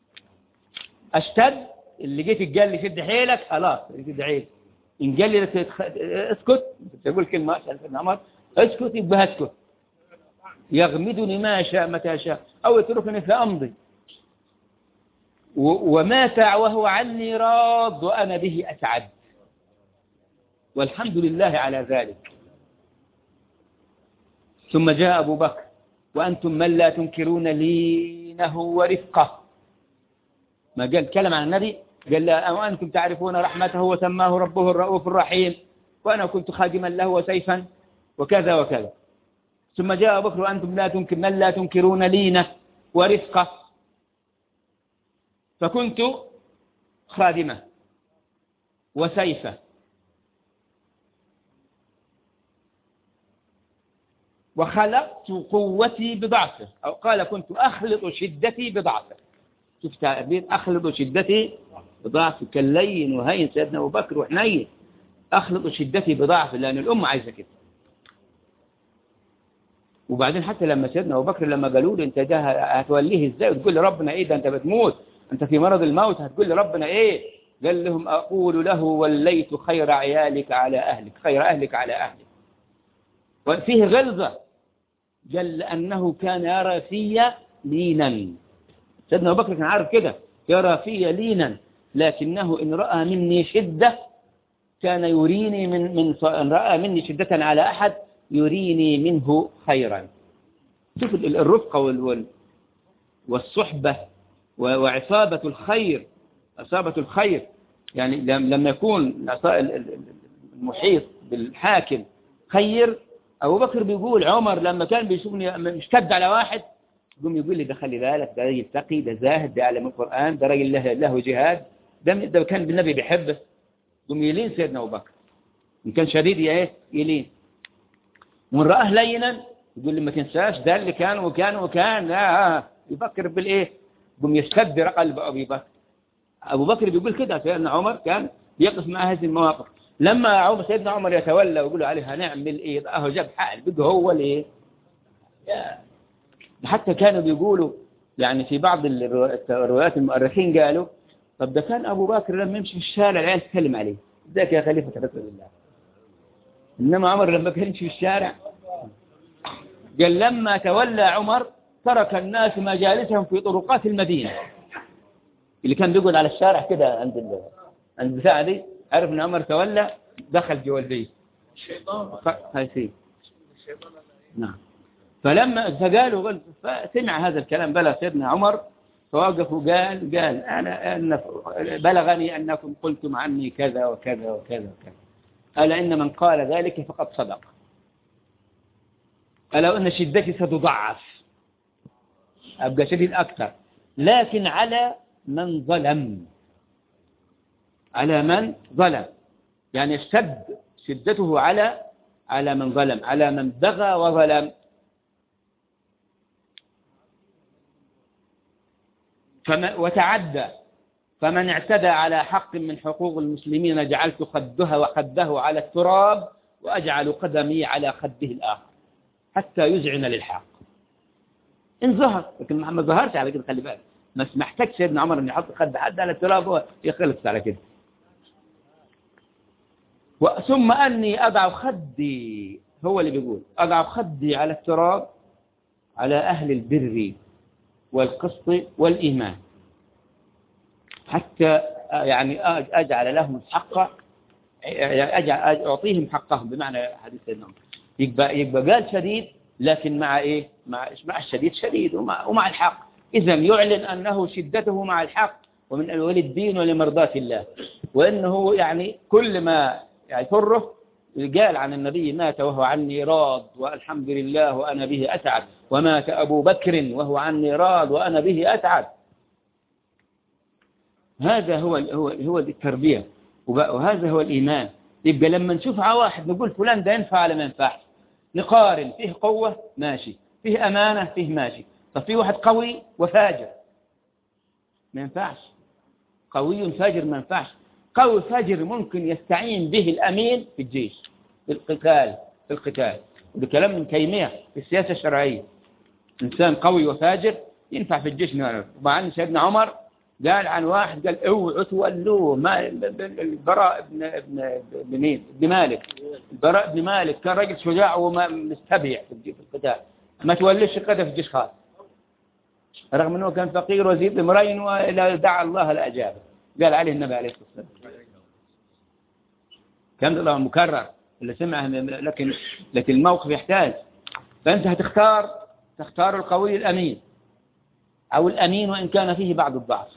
Speaker 1: أشتد اللي جيت قال لي شد حيلك خلاص شد حيلك إن قال لي لك اتخ- اسكت أنت تقول كلمة عشان سيدنا عمر اسكت يبقى اسكت يغمدني ما شاء متى شاء أو يتركني فأمضي و- ومات وهو عني راض وأنا به أسعد والحمد لله على ذلك ثم جاء أبو بكر وأنتم من لا تنكرون لينه ورفقه ما قال كلام عن النبي قال لا وأنتم تعرفون رحمته وسماه ربه الرؤوف الرحيم وأنا كنت خادما له وسيفا وكذا وكذا ثم جاء أبو بكر وأنتم لا تنكر من لا تنكرون لينه ورفقه فكنت خادمة وسيفة وخلقت قوتي بضعفه أو قال كنت أخلط شدتي بضعفه شفت تعبير أخلط شدتي بضعفه كاللين وهين سيدنا أبو بكر وحنين أخلط شدتي بضعفه لأن الأمة عايزة كده وبعدين حتى لما سيدنا أبو بكر لما قالوا له أنت ده هتوليه إزاي وتقول لي ربنا إيه ده أنت بتموت أنت في مرض الموت هتقول لي ربنا إيه قال لهم أقول له وليت خير عيالك على أهلك خير أهلك على أهلك وفيه غلظة قال لأنه كان يرى في لينا سيدنا أبو بكر كان عارف كده يرى في لينا لكنه إن رأى مني شدة كان يريني من من إن رأى مني شدة على أحد يريني منه خيرا شوف ال- الرفقة وال وال والصحبة و- وعصابة الخير عصابة الخير يعني لم- لما يكون العصا- ال- ال- ال- المحيط بالحاكم خير أبو بكر بيقول عمر لما كان بيشوفني مشتد على واحد يقوم يقول لي ده خلي بالك ده راجل تقي ده زاهد ده يعلم القرآن ده راجل له, له جهاد ده, ده كان بالنبي بيحبه يقوم يلين سيدنا أبو بكر إن كان شديد يا إيه يلين وإن رآه لينا يقول لي ما تنساش ده اللي كان وكان وكان آه يفكر بالإيه يقوم يشتد قلب أبي بكر أبو بكر بيقول كده سيدنا عمر كان يقف مع هذه المواقف لما عمر سيدنا عمر يتولى ويقولوا عليه هنعمل ايه اهو جاب حق بقى هو الايه يا- حتى كانوا بيقولوا يعني في بعض الروا- الروايات المؤرخين قالوا طب ده كان ابو بكر لما يمشي في الشارع العيال تتكلم عليه ازيك يا خليفه رسول الله انما عمر لما كان يمشي في الشارع قال لما تولى عمر ترك الناس مجالسهم في طرقات المدينه اللي كان بيقعد على الشارع كده عند ال... عند البتاعه دي عرف ان عمر تولى دخل جوا البيت ف- هاي سي نعم فلما فقالوا قال فسمع هذا الكلام بلغ سيدنا عمر فوقف وقال قال أنا أن بلغني أنكم قلتم عني كذا وكذا وكذا وكذا ألا إن من قال ذلك فقد صدق ألا إن شدتي ستضعف أبقى شديد أكثر لكن على من ظلم على من ظلم يعني اشتد شدته على على من ظلم على من بغى وظلم فما وتعدى فمن اعتدى على حق من حقوق المسلمين جعلت خدها وخده على التراب وأجعل قدمي على خده الآخر حتى يزعن للحق إن ظهر لكن ما ظهرش على كده خلي بالك بس محتاج سيدنا عمر أن يحط خد حد على التراب هو يخلص على كده ثم أني أضع خدي هو اللي بيقول أضع خدي على التراب على أهل البر والقسط والإيمان حتى يعني أجعل لهم الحق أجعل أعطيهم حقهم بمعنى حديث سيدنا يبقى, يبقى قال شديد لكن مع إيه مع, مع الشديد شديد ومع, ومع الحق إذا يعلن أنه شدته مع الحق ومن وللدين ولمرضاة الله وأنه يعني كل ما يفره قال عن النبي مات وهو عني راض والحمد لله وأنا به أسعد ومات أبو بكر وهو عني راض وأنا به أسعد هذا هو هو هو التربية وهذا هو الإيمان يبقى لما نشوف على واحد نقول فلان ده ينفع ولا ما ينفعش نقارن فيه قوة ماشي فيه أمانة فيه ماشي طب فيه واحد قوي وفاجر ما ينفعش قوي فاجر ما ينفعش قوي فاجر ممكن يستعين به الأمين في الجيش في القتال في القتال ده كلام من تيمية في السياسة الشرعية إنسان قوي وفاجر ينفع في الجيش نعرف ومع سيدنا عمر قال عن واحد قال اوعوا تولوه ما البراء بن ابن ابن مين ابن مالك البراء بن مالك كان رجل شجاع ومستبيع في القتال ما توليش قدر في الجيش خالص رغم انه كان فقير وزيد امرين ولا دعا الله لاجابه قال عليه النبي عليه الصلاه والسلام كان الله مكرر اللي سمعه لكن لكن الموقف يحتاج فانت هتختار تختار القوي الامين او الامين وان كان فيه بعض الضعف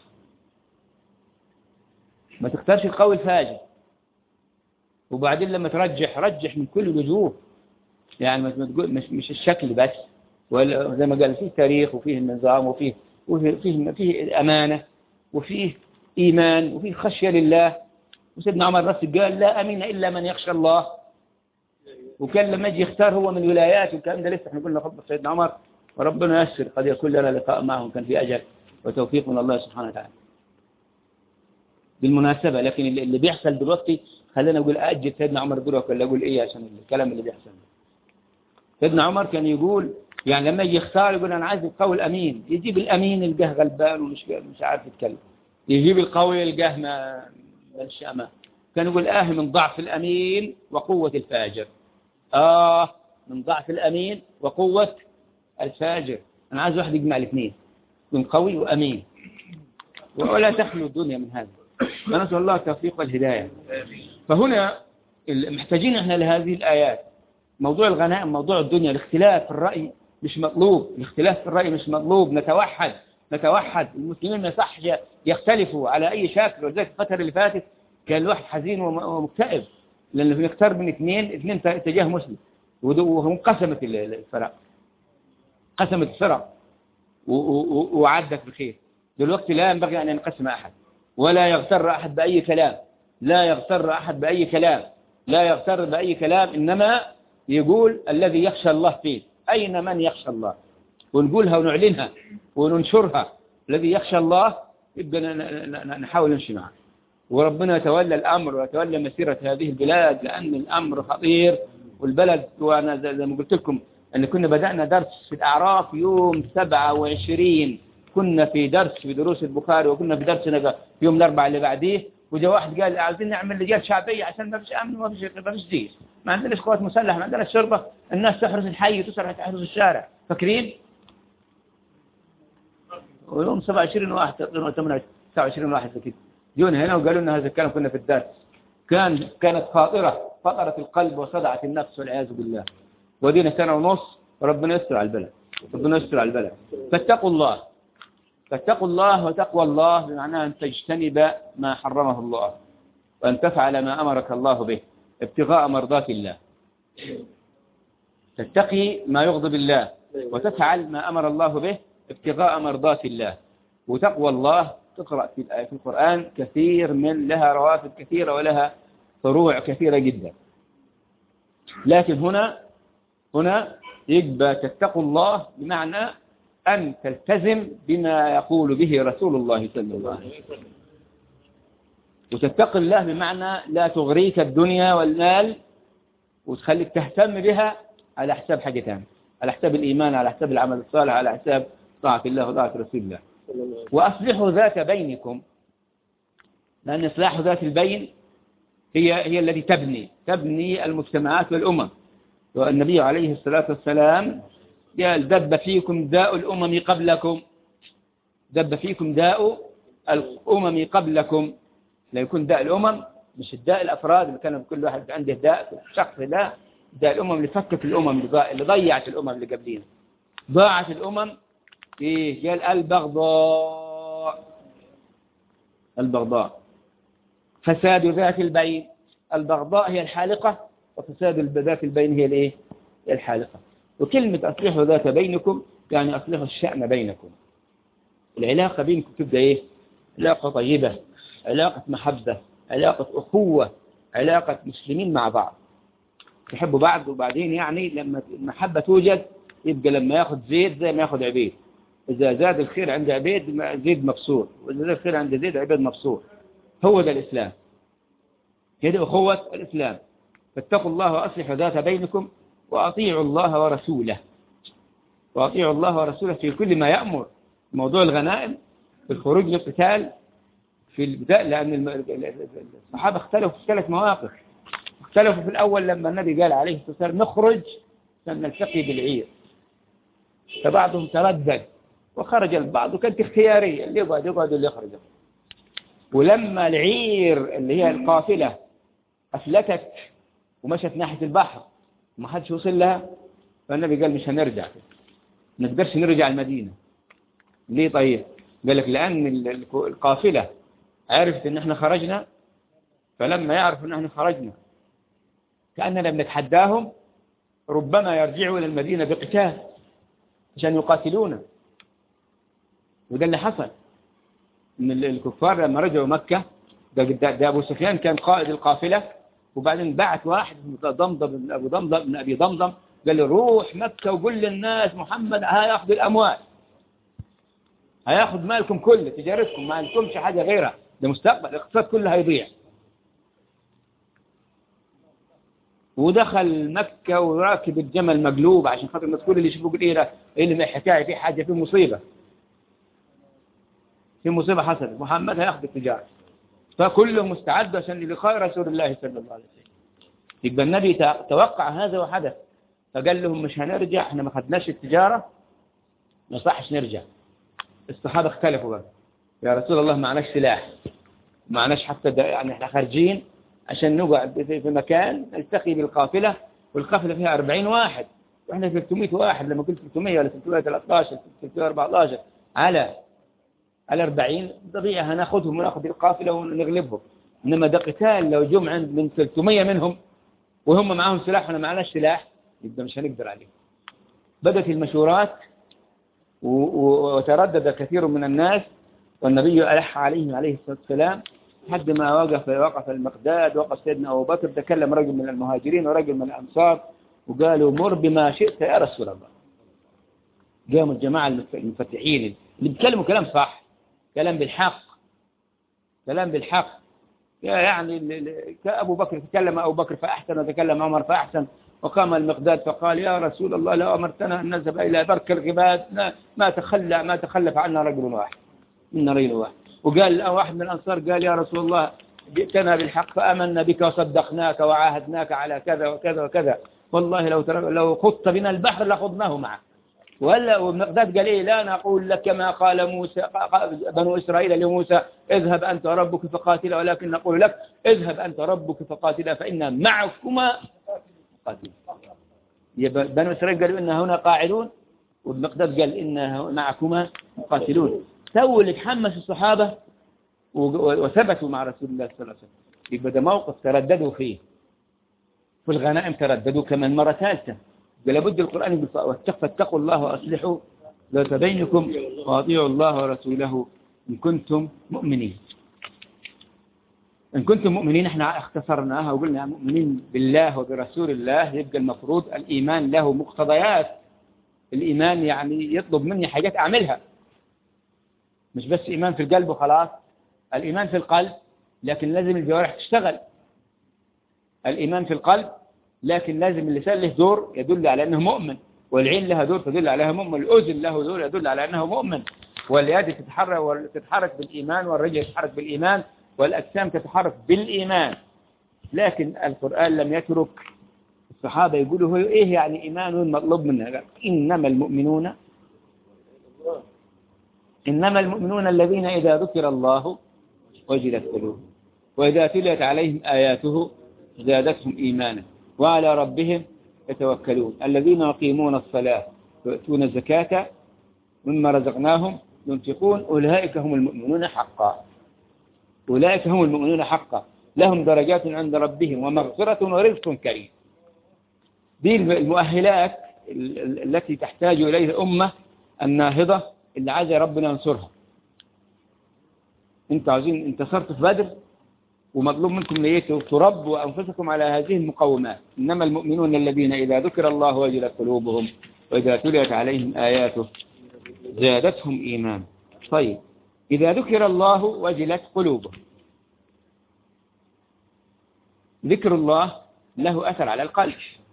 Speaker 1: ما تختارش القوي الفاجر وبعدين لما ترجح رجح من كل الوجوه يعني ما تقول مش مش الشكل بس ولا زي ما قال فيه تاريخ وفيه النظام وفيه وفيه فيه امانه وفيه ايمان وفيه خشيه لله وسيدنا عمر نفسه قال لا امين الا من يخشى الله وكان لما يجي يختار هو من ولايات والكلام ده لسه احنا قلنا خطبه سيدنا عمر وربنا يسر قد يكون لنا لقاء معهم كان في اجل وتوفيق من الله سبحانه وتعالى بالمناسبة لكن اللي بيحصل دلوقتي خلينا نقول أجل سيدنا عمر دلوقتي ولا أقول إيه عشان الكلام اللي بيحصل سيدنا عمر كان يقول يعني لما يجي يختار يقول أنا عايز القوي الأمين يجيب الأمين الجه غلبان ومش مش عارف يتكلم يجيب القوي الجه ما مش أمان كان يقول آه من ضعف الأمين وقوة الفاجر آه من ضعف الأمين وقوة الفاجر أنا عايز واحد يجمع الاثنين يكون قوي وأمين ولا تخلو الدنيا من هذا فنسأل الله التوفيق والهداية فهنا محتاجين احنا لهذه الآيات موضوع الغنائم موضوع الدنيا الاختلاف في الرأي مش مطلوب الاختلاف في الرأي مش مطلوب نتوحد نتوحد المسلمين ما يصحش يختلفوا على أي شكل ولذلك الفترة اللي فاتت كان الواحد حزين ومكتئب لأنه بنختار من اثنين اثنين اتجاه مسلم وانقسمت الفرق قسمت الفرق وعدت بخير دلوقتي لا ينبغي أن ينقسم أحد ولا يغتر أحد بأي كلام لا يغتر أحد بأي كلام لا يغتر بأي كلام إنما يقول الذي يخشى الله فيه أين من يخشى الله ونقولها ونعلنها وننشرها الذي يخشى الله يبقى نحاول نمشي معه وربنا يتولى الأمر ويتولى مسيرة هذه البلاد لأن الأمر خطير والبلد وأنا زي ما قلت لكم أن كنا بدأنا درس في الأعراف يوم 27 كنا في درس في دروس البخاري وكنا في درسنا يوم الأربعاء اللي بعديه وجاء واحد قال عايزين نعمل لجان شعبية عشان ما فيش أمن وما فيش ما فيش جيش ما عندناش قوات مسلحة ما عندناش شرطة الناس تحرس الحي وتسرع تحرس الشارع فاكرين؟ ويوم 27 واحد 29 واحد كده جونا هنا وقالوا لنا هذا الكلام كنا في الدرس كان كانت خاطرة فطرت القلب وصدعت النفس والعياذ بالله ودينا سنة ونص وربنا يستر على البلد ربنا يستر على البلد فاتقوا الله فاتقوا الله وتقوى الله بمعنى أن تجتنب ما حرمه الله وأن تفعل ما أمرك الله به ابتغاء مرضات الله تتقي ما يغضب الله وتفعل ما أمر الله به ابتغاء مرضات الله وتقوى الله تقرأ في في القرآن كثير من لها روافد كثيرة ولها فروع كثيرة جدا لكن هنا هنا يبقى تتقوا الله بمعنى أن تلتزم بما يقول به رسول الله صلى الله عليه وسلم وتتقي الله بمعنى لا تغريك الدنيا والمال وتخليك تهتم بها على حساب حاجة ثانية على حساب الإيمان على حساب العمل الصالح على حساب طاعة الله وطاعة رسول الله وأصلحوا ذات بينكم لأن إصلاح ذات البين هي هي التي تبني تبني المجتمعات والأمم والنبي عليه الصلاة والسلام قال دب فيكم داء الأمم قبلكم دب فيكم داء الأمم قبلكم لا يكون داء الأمم مش الداء الأفراد اللي كان كل واحد عنده داء شخص لا داء الأمم اللي فكت الأمم اللي ضا- اللي ضيعت الأمم اللي قبلينا ضاعت الأمم إيه قال البغضاء البغضاء فساد ذات البين البغضاء هي الحالقة وفساد ذات البين هي الايه هي الحالقة وكلمة أصلحوا ذات بينكم يعني أصلحوا الشأن بينكم العلاقة بينكم تبدأ ايه علاقة طيبة علاقة محبة علاقة أخوة علاقة مسلمين مع بعض يحبوا بعض وبعدين يعني لما المحبة توجد يبقى لما ياخد زيد زي ما ياخد عبيد إذا زاد الخير عند عبيد ما- زيد مبسوط وإذا زاد الخير عند زيد عبيد مبسوط هو ده الإسلام هذه أخوة الإسلام فاتقوا الله وأصلحوا ذات بينكم وأطيعوا الله ورسوله وأطيعوا الله ورسوله في كل ما يأمر موضوع الغنائم في الخروج للقتال في البداية لأن الم- الصحابة اختلفوا في ثلاث مواقف اختلفوا في الأول لما النبي قال عليه الصلاة والسلام نخرج عشان نلتقي بالعير فبعضهم تردد وخرج البعض وكانت اختيارية اللي يقعد يقعد واللي يخرج ولما العير اللي هي القافلة أفلتت ومشت ناحية البحر وما حدش وصل لها فالنبي قال مش هنرجع ما نقدرش نرجع المدينة ليه طيب قال لك لأن ال- ال- القافلة عرفت ان احنا خرجنا فلما يعرف ان احنا خرجنا كأننا بنتحداهم ربما يرجعوا إلى المدينة بقتال عشان يقاتلونا وده اللي حصل ان ال- الكفار لما رجعوا مكة ده, ده, ده أبو سفيان كان قائد القافلة وبعدين بعت واحد من ضمضم بن أبو ضمضم من أبي ضمضم قال له روح مكة وقول للناس محمد هياخذ الأموال هياخذ مالكم كله تجارتكم ما لكمش حاجة غيرها ده مستقبل الاقتصاد كله هيضيع ودخل مكة وراكب الجمل مقلوب عشان خاطر الناس كل اللي يشوفوا يقول ايه ده ايه اللي ما حكايه في حاجة في مصيبة في مصيبة حصلت محمد هياخذ التجارة فكله مستعد عشان لقاء رسول الله صلى الله عليه وسلم يبقى النبي ت- توقع هذا وحدث فقال لهم مش هنرجع احنا ما خدناش التجارة ما صحش نرجع الصحابة اختلفوا بقى يا رسول الله معناش سلاح معناش حتى دا يعني احنا خارجين عشان نقعد في في مكان نلتقي بالقافلة والقافلة فيها 40 واحد واحنا 300 واحد لما قلت 300 ولا 313 314 على على 40 طبيعي هناخذهم وناخذ القافلة ونغلبهم انما ده قتال لو جم عند من 300 منهم وهم معاهم سلاح واحنا معناش سلاح يبقى مش هنقدر عليهم بدأت المشورات و- و- وتردد كثير من الناس والنبي ألح عليهم عليه الصلاة والسلام لحد ما وقف وقف المقداد وقف سيدنا أبو بكر تكلم رجل من المهاجرين ورجل من الأنصار وقالوا مر بما شئت يا رسول الله قاموا الجماعة المف- المفتحين اللي بيتكلموا كلام صح كلام بالحق كلام بالحق يعني ال- ال- أبو بكر تكلم أبو بكر فأحسن وتكلم عمر فأحسن وقام المقداد فقال يا رسول الله لو أمرتنا أن نذهب إلى برك الغباد ما- ما تخلى ما تخلف عنا رجل واحد منا رجل واحد وقال واحد من الأنصار قال يا رسول الله جئتنا بالحق فأمنا بك وصدقناك وعاهدناك على كذا وكذا وكذا والله لو ترى لو خضت بنا البحر لخضناه معك ولا ومقداد قال إيه لا نقول لك ما قال موسى بنو إسرائيل لموسى اذهب أنت وربك فقاتلا ولكن نقول لك اذهب أنت وربك فقاتلا فإنا معكما قاتل يبقى بنو إسرائيل قالوا إن هنا قاعدون والمقداد قال إن معكما قاتلون سووا اللي تحمس الصحابة و- وثبتوا مع رسول الله صلى الله عليه وسلم يبقى ده موقف ترددوا فيه في الغنائم ترددوا كمان مرة ثالثة ده لابد القرآن يقول واتق- فاتقوا الله وأصلحوا ذات بينكم وأطيعوا الله ورسوله إن كنتم مؤمنين إن كنتم مؤمنين احنا اختصرناها وقلنا مؤمنين بالله وبرسول الله يبقى المفروض الإيمان له مقتضيات الإيمان يعني يطلب مني حاجات أعملها مش بس إيمان في القلب وخلاص الإيمان في القلب لكن لازم الجوارح تشتغل الإيمان في القلب لكن لازم اللسان له دور يدل على أنه مؤمن والعين لها دور تدل على أنه مؤمن الأذن له دور يدل على أنه مؤمن واليد تتحرك تتحرك بالإيمان والرجل تتحرك بالإيمان والأجسام تتحرك بالإيمان لكن القرآن لم يترك الصحابة يقولوا هو إيه يعني إيمان مطلوب منا قال إنما المؤمنون إنما المؤمنون الذين إذا ذكر الله وجلت قلوبهم وإذا تليت عليهم آياته زادتهم إيمانا وعلى ربهم يتوكلون الذين يقيمون الصلاة ويؤتون الزكاة مما رزقناهم ينفقون أولئك هم المؤمنون حقا أولئك هم المؤمنون حقا لهم درجات عند ربهم ومغفرة ورزق كريم دي المؤهلات التي تحتاج إليه الأمة الناهضة اللي عايزة ربنا ينصرها انتوا عايزين انتصرتوا في بدر ومطلوب منكم نيته تربوا أنفسكم على هذه المقومات إنما المؤمنون الذين إذا ذكر الله وجلت قلوبهم وإذا تليت عليهم آياته زادتهم إيمان طيب إذا ذكر الله وجلت قلوبهم ذكر الله له أثر على القلب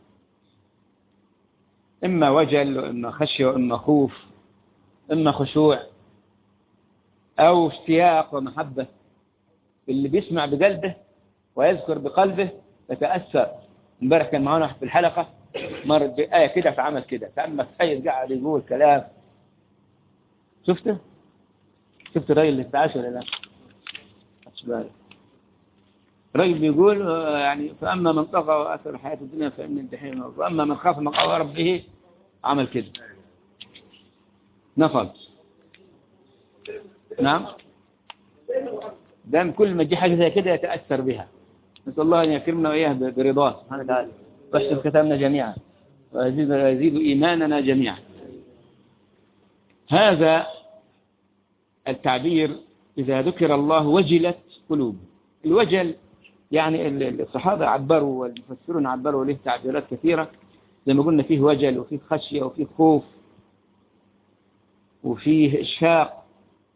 Speaker 1: إما وجل وإما خشية وإما خوف إما خشوع أو اشتياق ومحبة اللي بيسمع بقلبه ويذكر بقلبه يتأثر امبارح كان معانا في الحلقة مر بآية كده فعمل كده فأما السيد قاعد يقول كلام شفته شفت الراجل اللي استعاش ولا لا أشبال الراجل بيقول يعني فأما من طغى وأثر الحياة الدنيا فإن الجحيم وأما من خاف مقام ربه عمل كده نفض نعم دام كل ما تجي حاجة زي كده يتأثر بها نسأل الله أن يكرمنا وإياه برضاه سبحانه وتعالى واشتف كتابنا جميعا ويزيد, ويزيد إيماننا جميعا هذا التعبير إذا ذكر الله وجلت قلوب الوجل يعني الصحابة عبروا والمفسرون عبروا له تعبيرات كثيرة زي ما قلنا فيه وجل وفيه خشية وفيه خوف وفيه إشفاق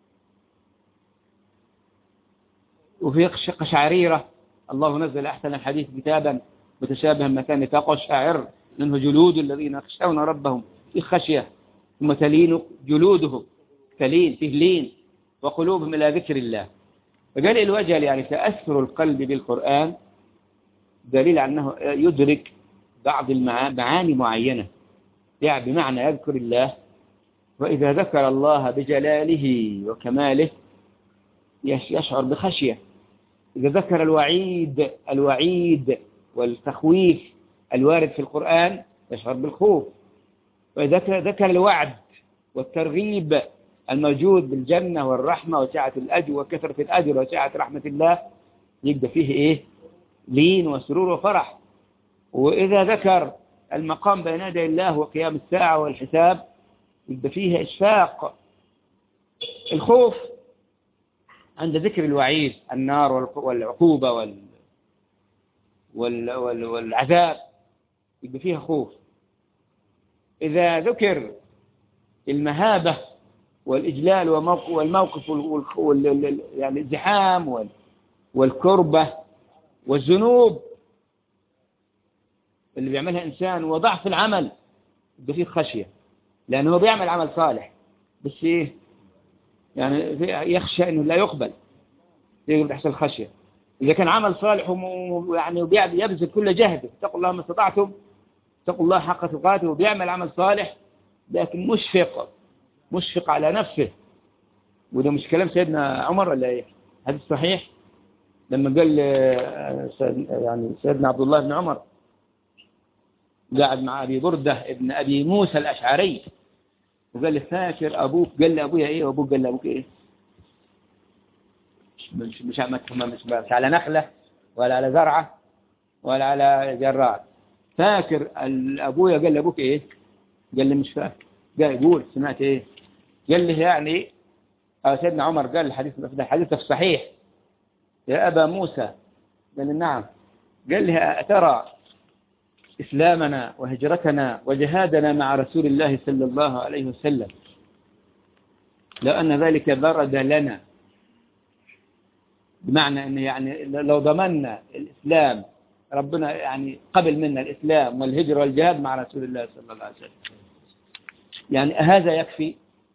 Speaker 1: وفيه قشعريرة الله نزل أحسن الحديث كتابا متشابها مكان تقشعر منه جلود الذين يخشون ربهم في خشية ثم تلين جلودهم تلين فيه لين وقلوبهم إلى ذكر الله فقال الوجل يعني تأثر القلب بالقرآن دليل على أنه يدرك بعض المعاني معينة يعني بمعنى يذكر الله وإذا ذكر الله بجلاله وكماله يشعر بخشية إذا ذكر الوعيد الوعيد والتخويف الوارد في القرآن يشعر بالخوف وإذا ذكر الوعد والترغيب الموجود بالجنة والرحمة وسعة الأجر وكثرة الأجر وسعة رحمة الله يبقى فيه إيه لين وسرور وفرح وإذا ذكر المقام بين يدي الله وقيام الساعة والحساب يبقى فيه إشفاق الخوف عند ذكر الوعيد النار والعقوبة وال وال وال والعذاب يبقى فيها خوف إذا ذكر المهابة والإجلال والموقف وال يعني الزحام والكربة والذنوب اللي بيعملها إنسان وضعف العمل يبقى فيه خشية لأنه بيعمل عمل صالح بس إيه يعني يخشى أنه لا يقبل يقبل تحصل خشية إذا كان عمل صالح ويعني يبذل كل جهده اتقوا الله ما استطعتم اتقوا الله حق تقاته وبيعمل عمل صالح لكن مشفق مشفق على نفسه وده مش كلام سيدنا عمر ولا ايه حديث صحيح لما قال يعني سيدنا عبد الله بن عمر قاعد مع أبي بردة ابن أبي موسى الأشعري وقال لي فاكر أبوك قال لي أبويا إيه وأبوك قال لي أبوك إيه مش مش مش, مش على نخلة ولا على زرعة ولا على جراد فاكر أبويا قال لي أبوك إيه قال لي مش فاكر قال يقول سمعت إيه قال لي يعني أو سيدنا عمر قال الحديث ده الحديث في الصحيح يا أبا موسى قال لي نعم قال لي أترى إسلامنا وهجرتنا وجهادنا مع رسول الله صلى الله عليه وسلم لو أن ذلك برد لنا بمعنى أن يعني لو ضمننا الإسلام ربنا يعني قبل منا الإسلام والهجرة والجهاد مع رسول الله صلى الله عليه وسلم يعني هذا يكفي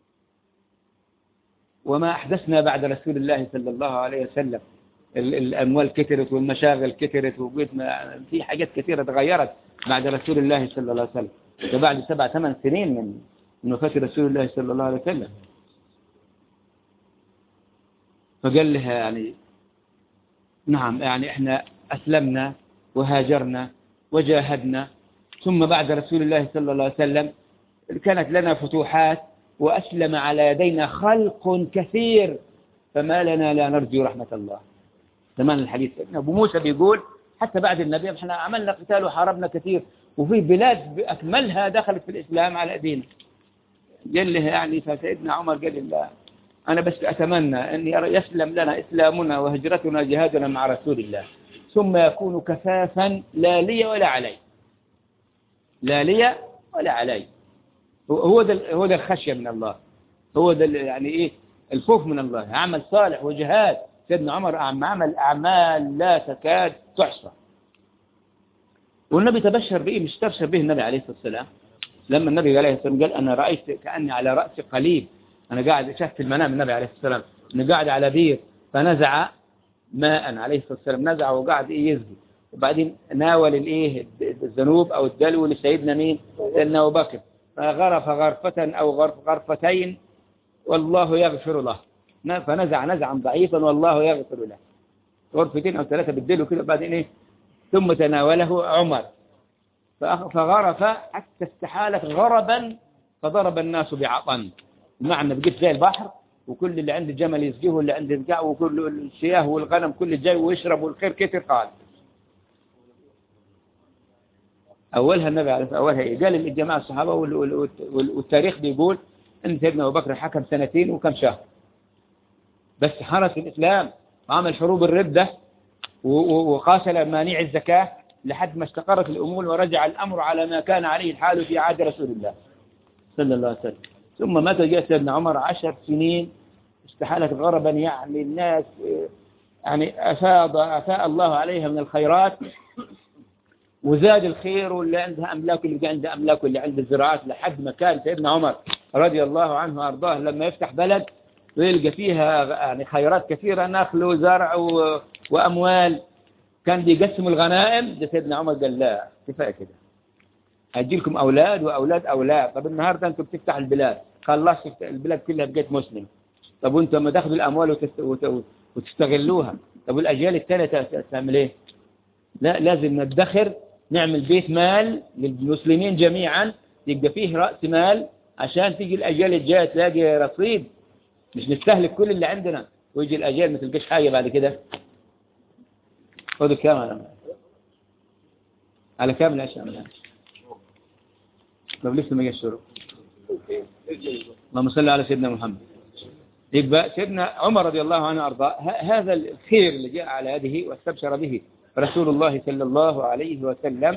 Speaker 1: وما أحدثنا بعد رسول الله صلى الله عليه وسلم الأموال كترت والمشاغل كترت وبيت في حاجات كثيرة تغيرت بعد رسول الله صلى الله عليه وسلم ده بعد سبع ثمان سنين من من وفاة رسول الله صلى الله عليه وسلم فقال لها يعني نعم يعني احنا أسلمنا وهاجرنا وجاهدنا ثم بعد رسول الله صلى الله عليه وسلم كانت لنا فتوحات وأسلم على يدينا خلق كثير فما لنا لا نرجو رحمة الله زمان الحديث أبو موسى بيقول حتى بعد النبي احنا عملنا قتال وحاربنا كثير وفي بلاد بأكملها دخلت في الإسلام على أيدينا قال له يعني فسيدنا عمر قال الله أنا بس أتمنى أن يسلم لنا إسلامنا وهجرتنا جهادنا مع رسول الله ثم يكون كفافا لا لي ولا علي لا لي ولا علي هو ده هو ده الخشية من الله هو ده يعني إيه الخوف من الله عمل صالح وجهاد سيدنا عمر عمل أعمال لا تكاد تحصى والنبي تبشر به مش تبشر به النبي عليه الصلاة والسلام لما النبي عليه الصلاة والسلام قال أنا رأيت كأني على رأس قليل أنا قاعد شفت المنام النبي عليه الصلاة والسلام أنه قاعد على بير فنزع ماء عليه الصلاة والسلام نزع وقعد إيه يزقي وبعدين ناول الإيه الذنوب أو الدلو لسيدنا مين سيدنا أبو بكر فغرف غرفة أو غرف غرفتين والله يغفر له فنزع نزعا ضعيفا والله يغفر له غرفتين أو ثلاثة بالدلو كده بعدين إيه ثم تناوله عمر فغرف حتى استحالت غربا فضرب الناس بعطن بمعنى بقيت زي البحر وكل اللي عنده جمل يسقيه واللي عنده بقاع وكل الشياه والغنم كل جاي ويشرب والخير كتر قال أولها النبي عليه أولها إيه؟ قال الجماعة الصحابة والتاريخ بيقول أن سيدنا أبو بكر حكم سنتين وكم شهر بس حرس الإسلام وعمل حروب الردة وقاتل مانع الزكاة لحد ما استقرت الأمور ورجع الأمر على ما كان عليه الحال في عهد رسول الله صلى الله عليه وسلم ثم متى جاء سيدنا عمر عشر سنين استحالت غربا يعني الناس يعني أفاض أفاء الله عليها من الخيرات وزاد الخير واللي عنده أملاك واللي عنده أملاك واللي عنده الزراعات لحد ما كان سيدنا عمر رضي الله عنه وأرضاه لما يفتح بلد ويلقى فيها يعني خيرات كثيرة نخل وزرع وأموال كان بيقسموا الغنائم ده سيدنا عمر قال لا كفاية كده هجي لكم أولاد وأولاد أولاد طب النهاردة أنتم بتفتح البلاد خلاص البلاد كلها بقت مسلم طب وانتم ما تاخذوا الأموال وتست... وتستغلوها طب والأجيال الثانية تعمل إيه لا لازم ندخر نعمل بيت مال للمسلمين جميعا يبقى فيه رأس مال عشان تيجي الأجيال الجاية تلاقي رصيد مش نستهلك كل اللي عندنا ويجي الأجيال ما تلقاش حاجة بعد كده خذوا كام على على كام العشاء طب لسه ما جاش الشروق اللهم صل على سيدنا محمد يبقى سيدنا عمر رضي الله عنه أرضاه هذا الخير اللي جاء على يده واستبشر به رسول الله صلى الله عليه وسلم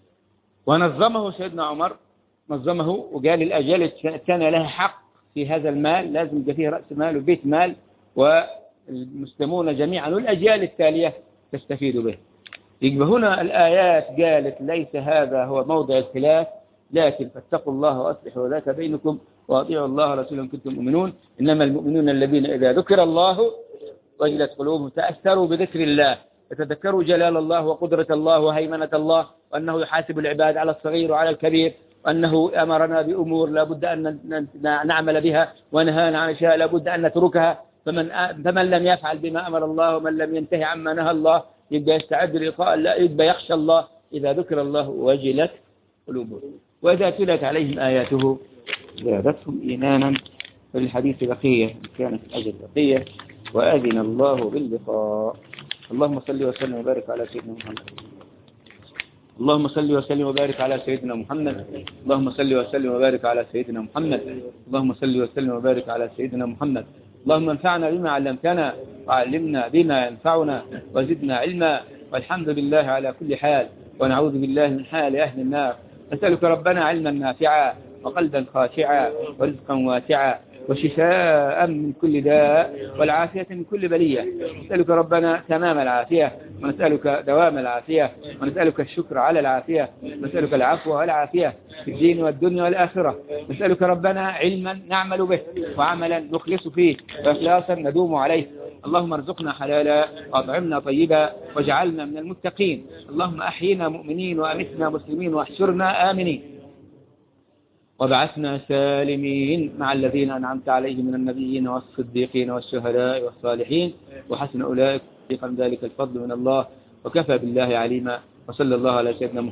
Speaker 1: ونظمه سيدنا عمر نظمه وقال الأجيال الثانية لها حق في هذا المال لازم يبقى فيه رأس مال وبيت مال والمسلمون جميعا والأجيال التالية تستفيد به يبقى هنا الآيات قالت ليس هذا هو موضع الخلاف لكن فاتقوا الله وأصلحوا ذات بينكم وأطيعوا الله ورسوله إن كنتم مؤمنون إنما المؤمنون الذين إذا ذكر الله وجلت قلوبهم تأثروا بذكر الله يتذكروا جلال الله وقدرة الله وهيمنة الله وأنه يحاسب العباد على الصغير وعلى الكبير وأنه أمرنا بأمور لا بد أن نعمل بها ونهانا عن أشياء لا بد أن نتركها فمن, فمن لم يفعل بما أمر الله ومن لم ينتهي عما نهى الله يبقى يستعد للقاء الله يبقى يخشى الله إذا ذكر الله وجلت قلوبهم وإذا تلت عليهم آياته زادتهم إيمانا فللحديث بقية كانت أجل بقية وأذن الله باللقاء اللهم صل وسلم وبارك على سيدنا محمد اللهم صل وسلم وبارك على سيدنا محمد اللهم صل وسلم وبارك على سيدنا محمد اللهم صل وسلم وبارك على سيدنا محمد اللهم انفعنا بما علمتنا وعلمنا بما ينفعنا وزدنا علما والحمد لله على كل حال ونعوذ بالله من حال أهل النار نسألك ربنا علما نافعا وقلبا خاشعا ورزقا واسعا وشفاء من كل داء والعافية من كل بلية نسألك ربنا تمام العافية ونسألك دوام العافية ونسألك الشكر على العافية ونسألك العفو والعافية في الدين والدنيا والآخرة نسألك ربنا علما نعمل به وعملا نخلص فيه وإخلاصا ندوم عليه اللهم ارزقنا حلالا واطعمنا طيبا واجعلنا من المتقين اللهم أحينا مؤمنين وأمتنا مسلمين واحشرنا آمنين وبعثنا سالمين مع الذين أنعمت عليهم من النبيين والصديقين والشهداء والصالحين وحسن أولئك حقيقا ذلك الفضل من الله وكفى بالله عليما وصلى الله على سيدنا محمد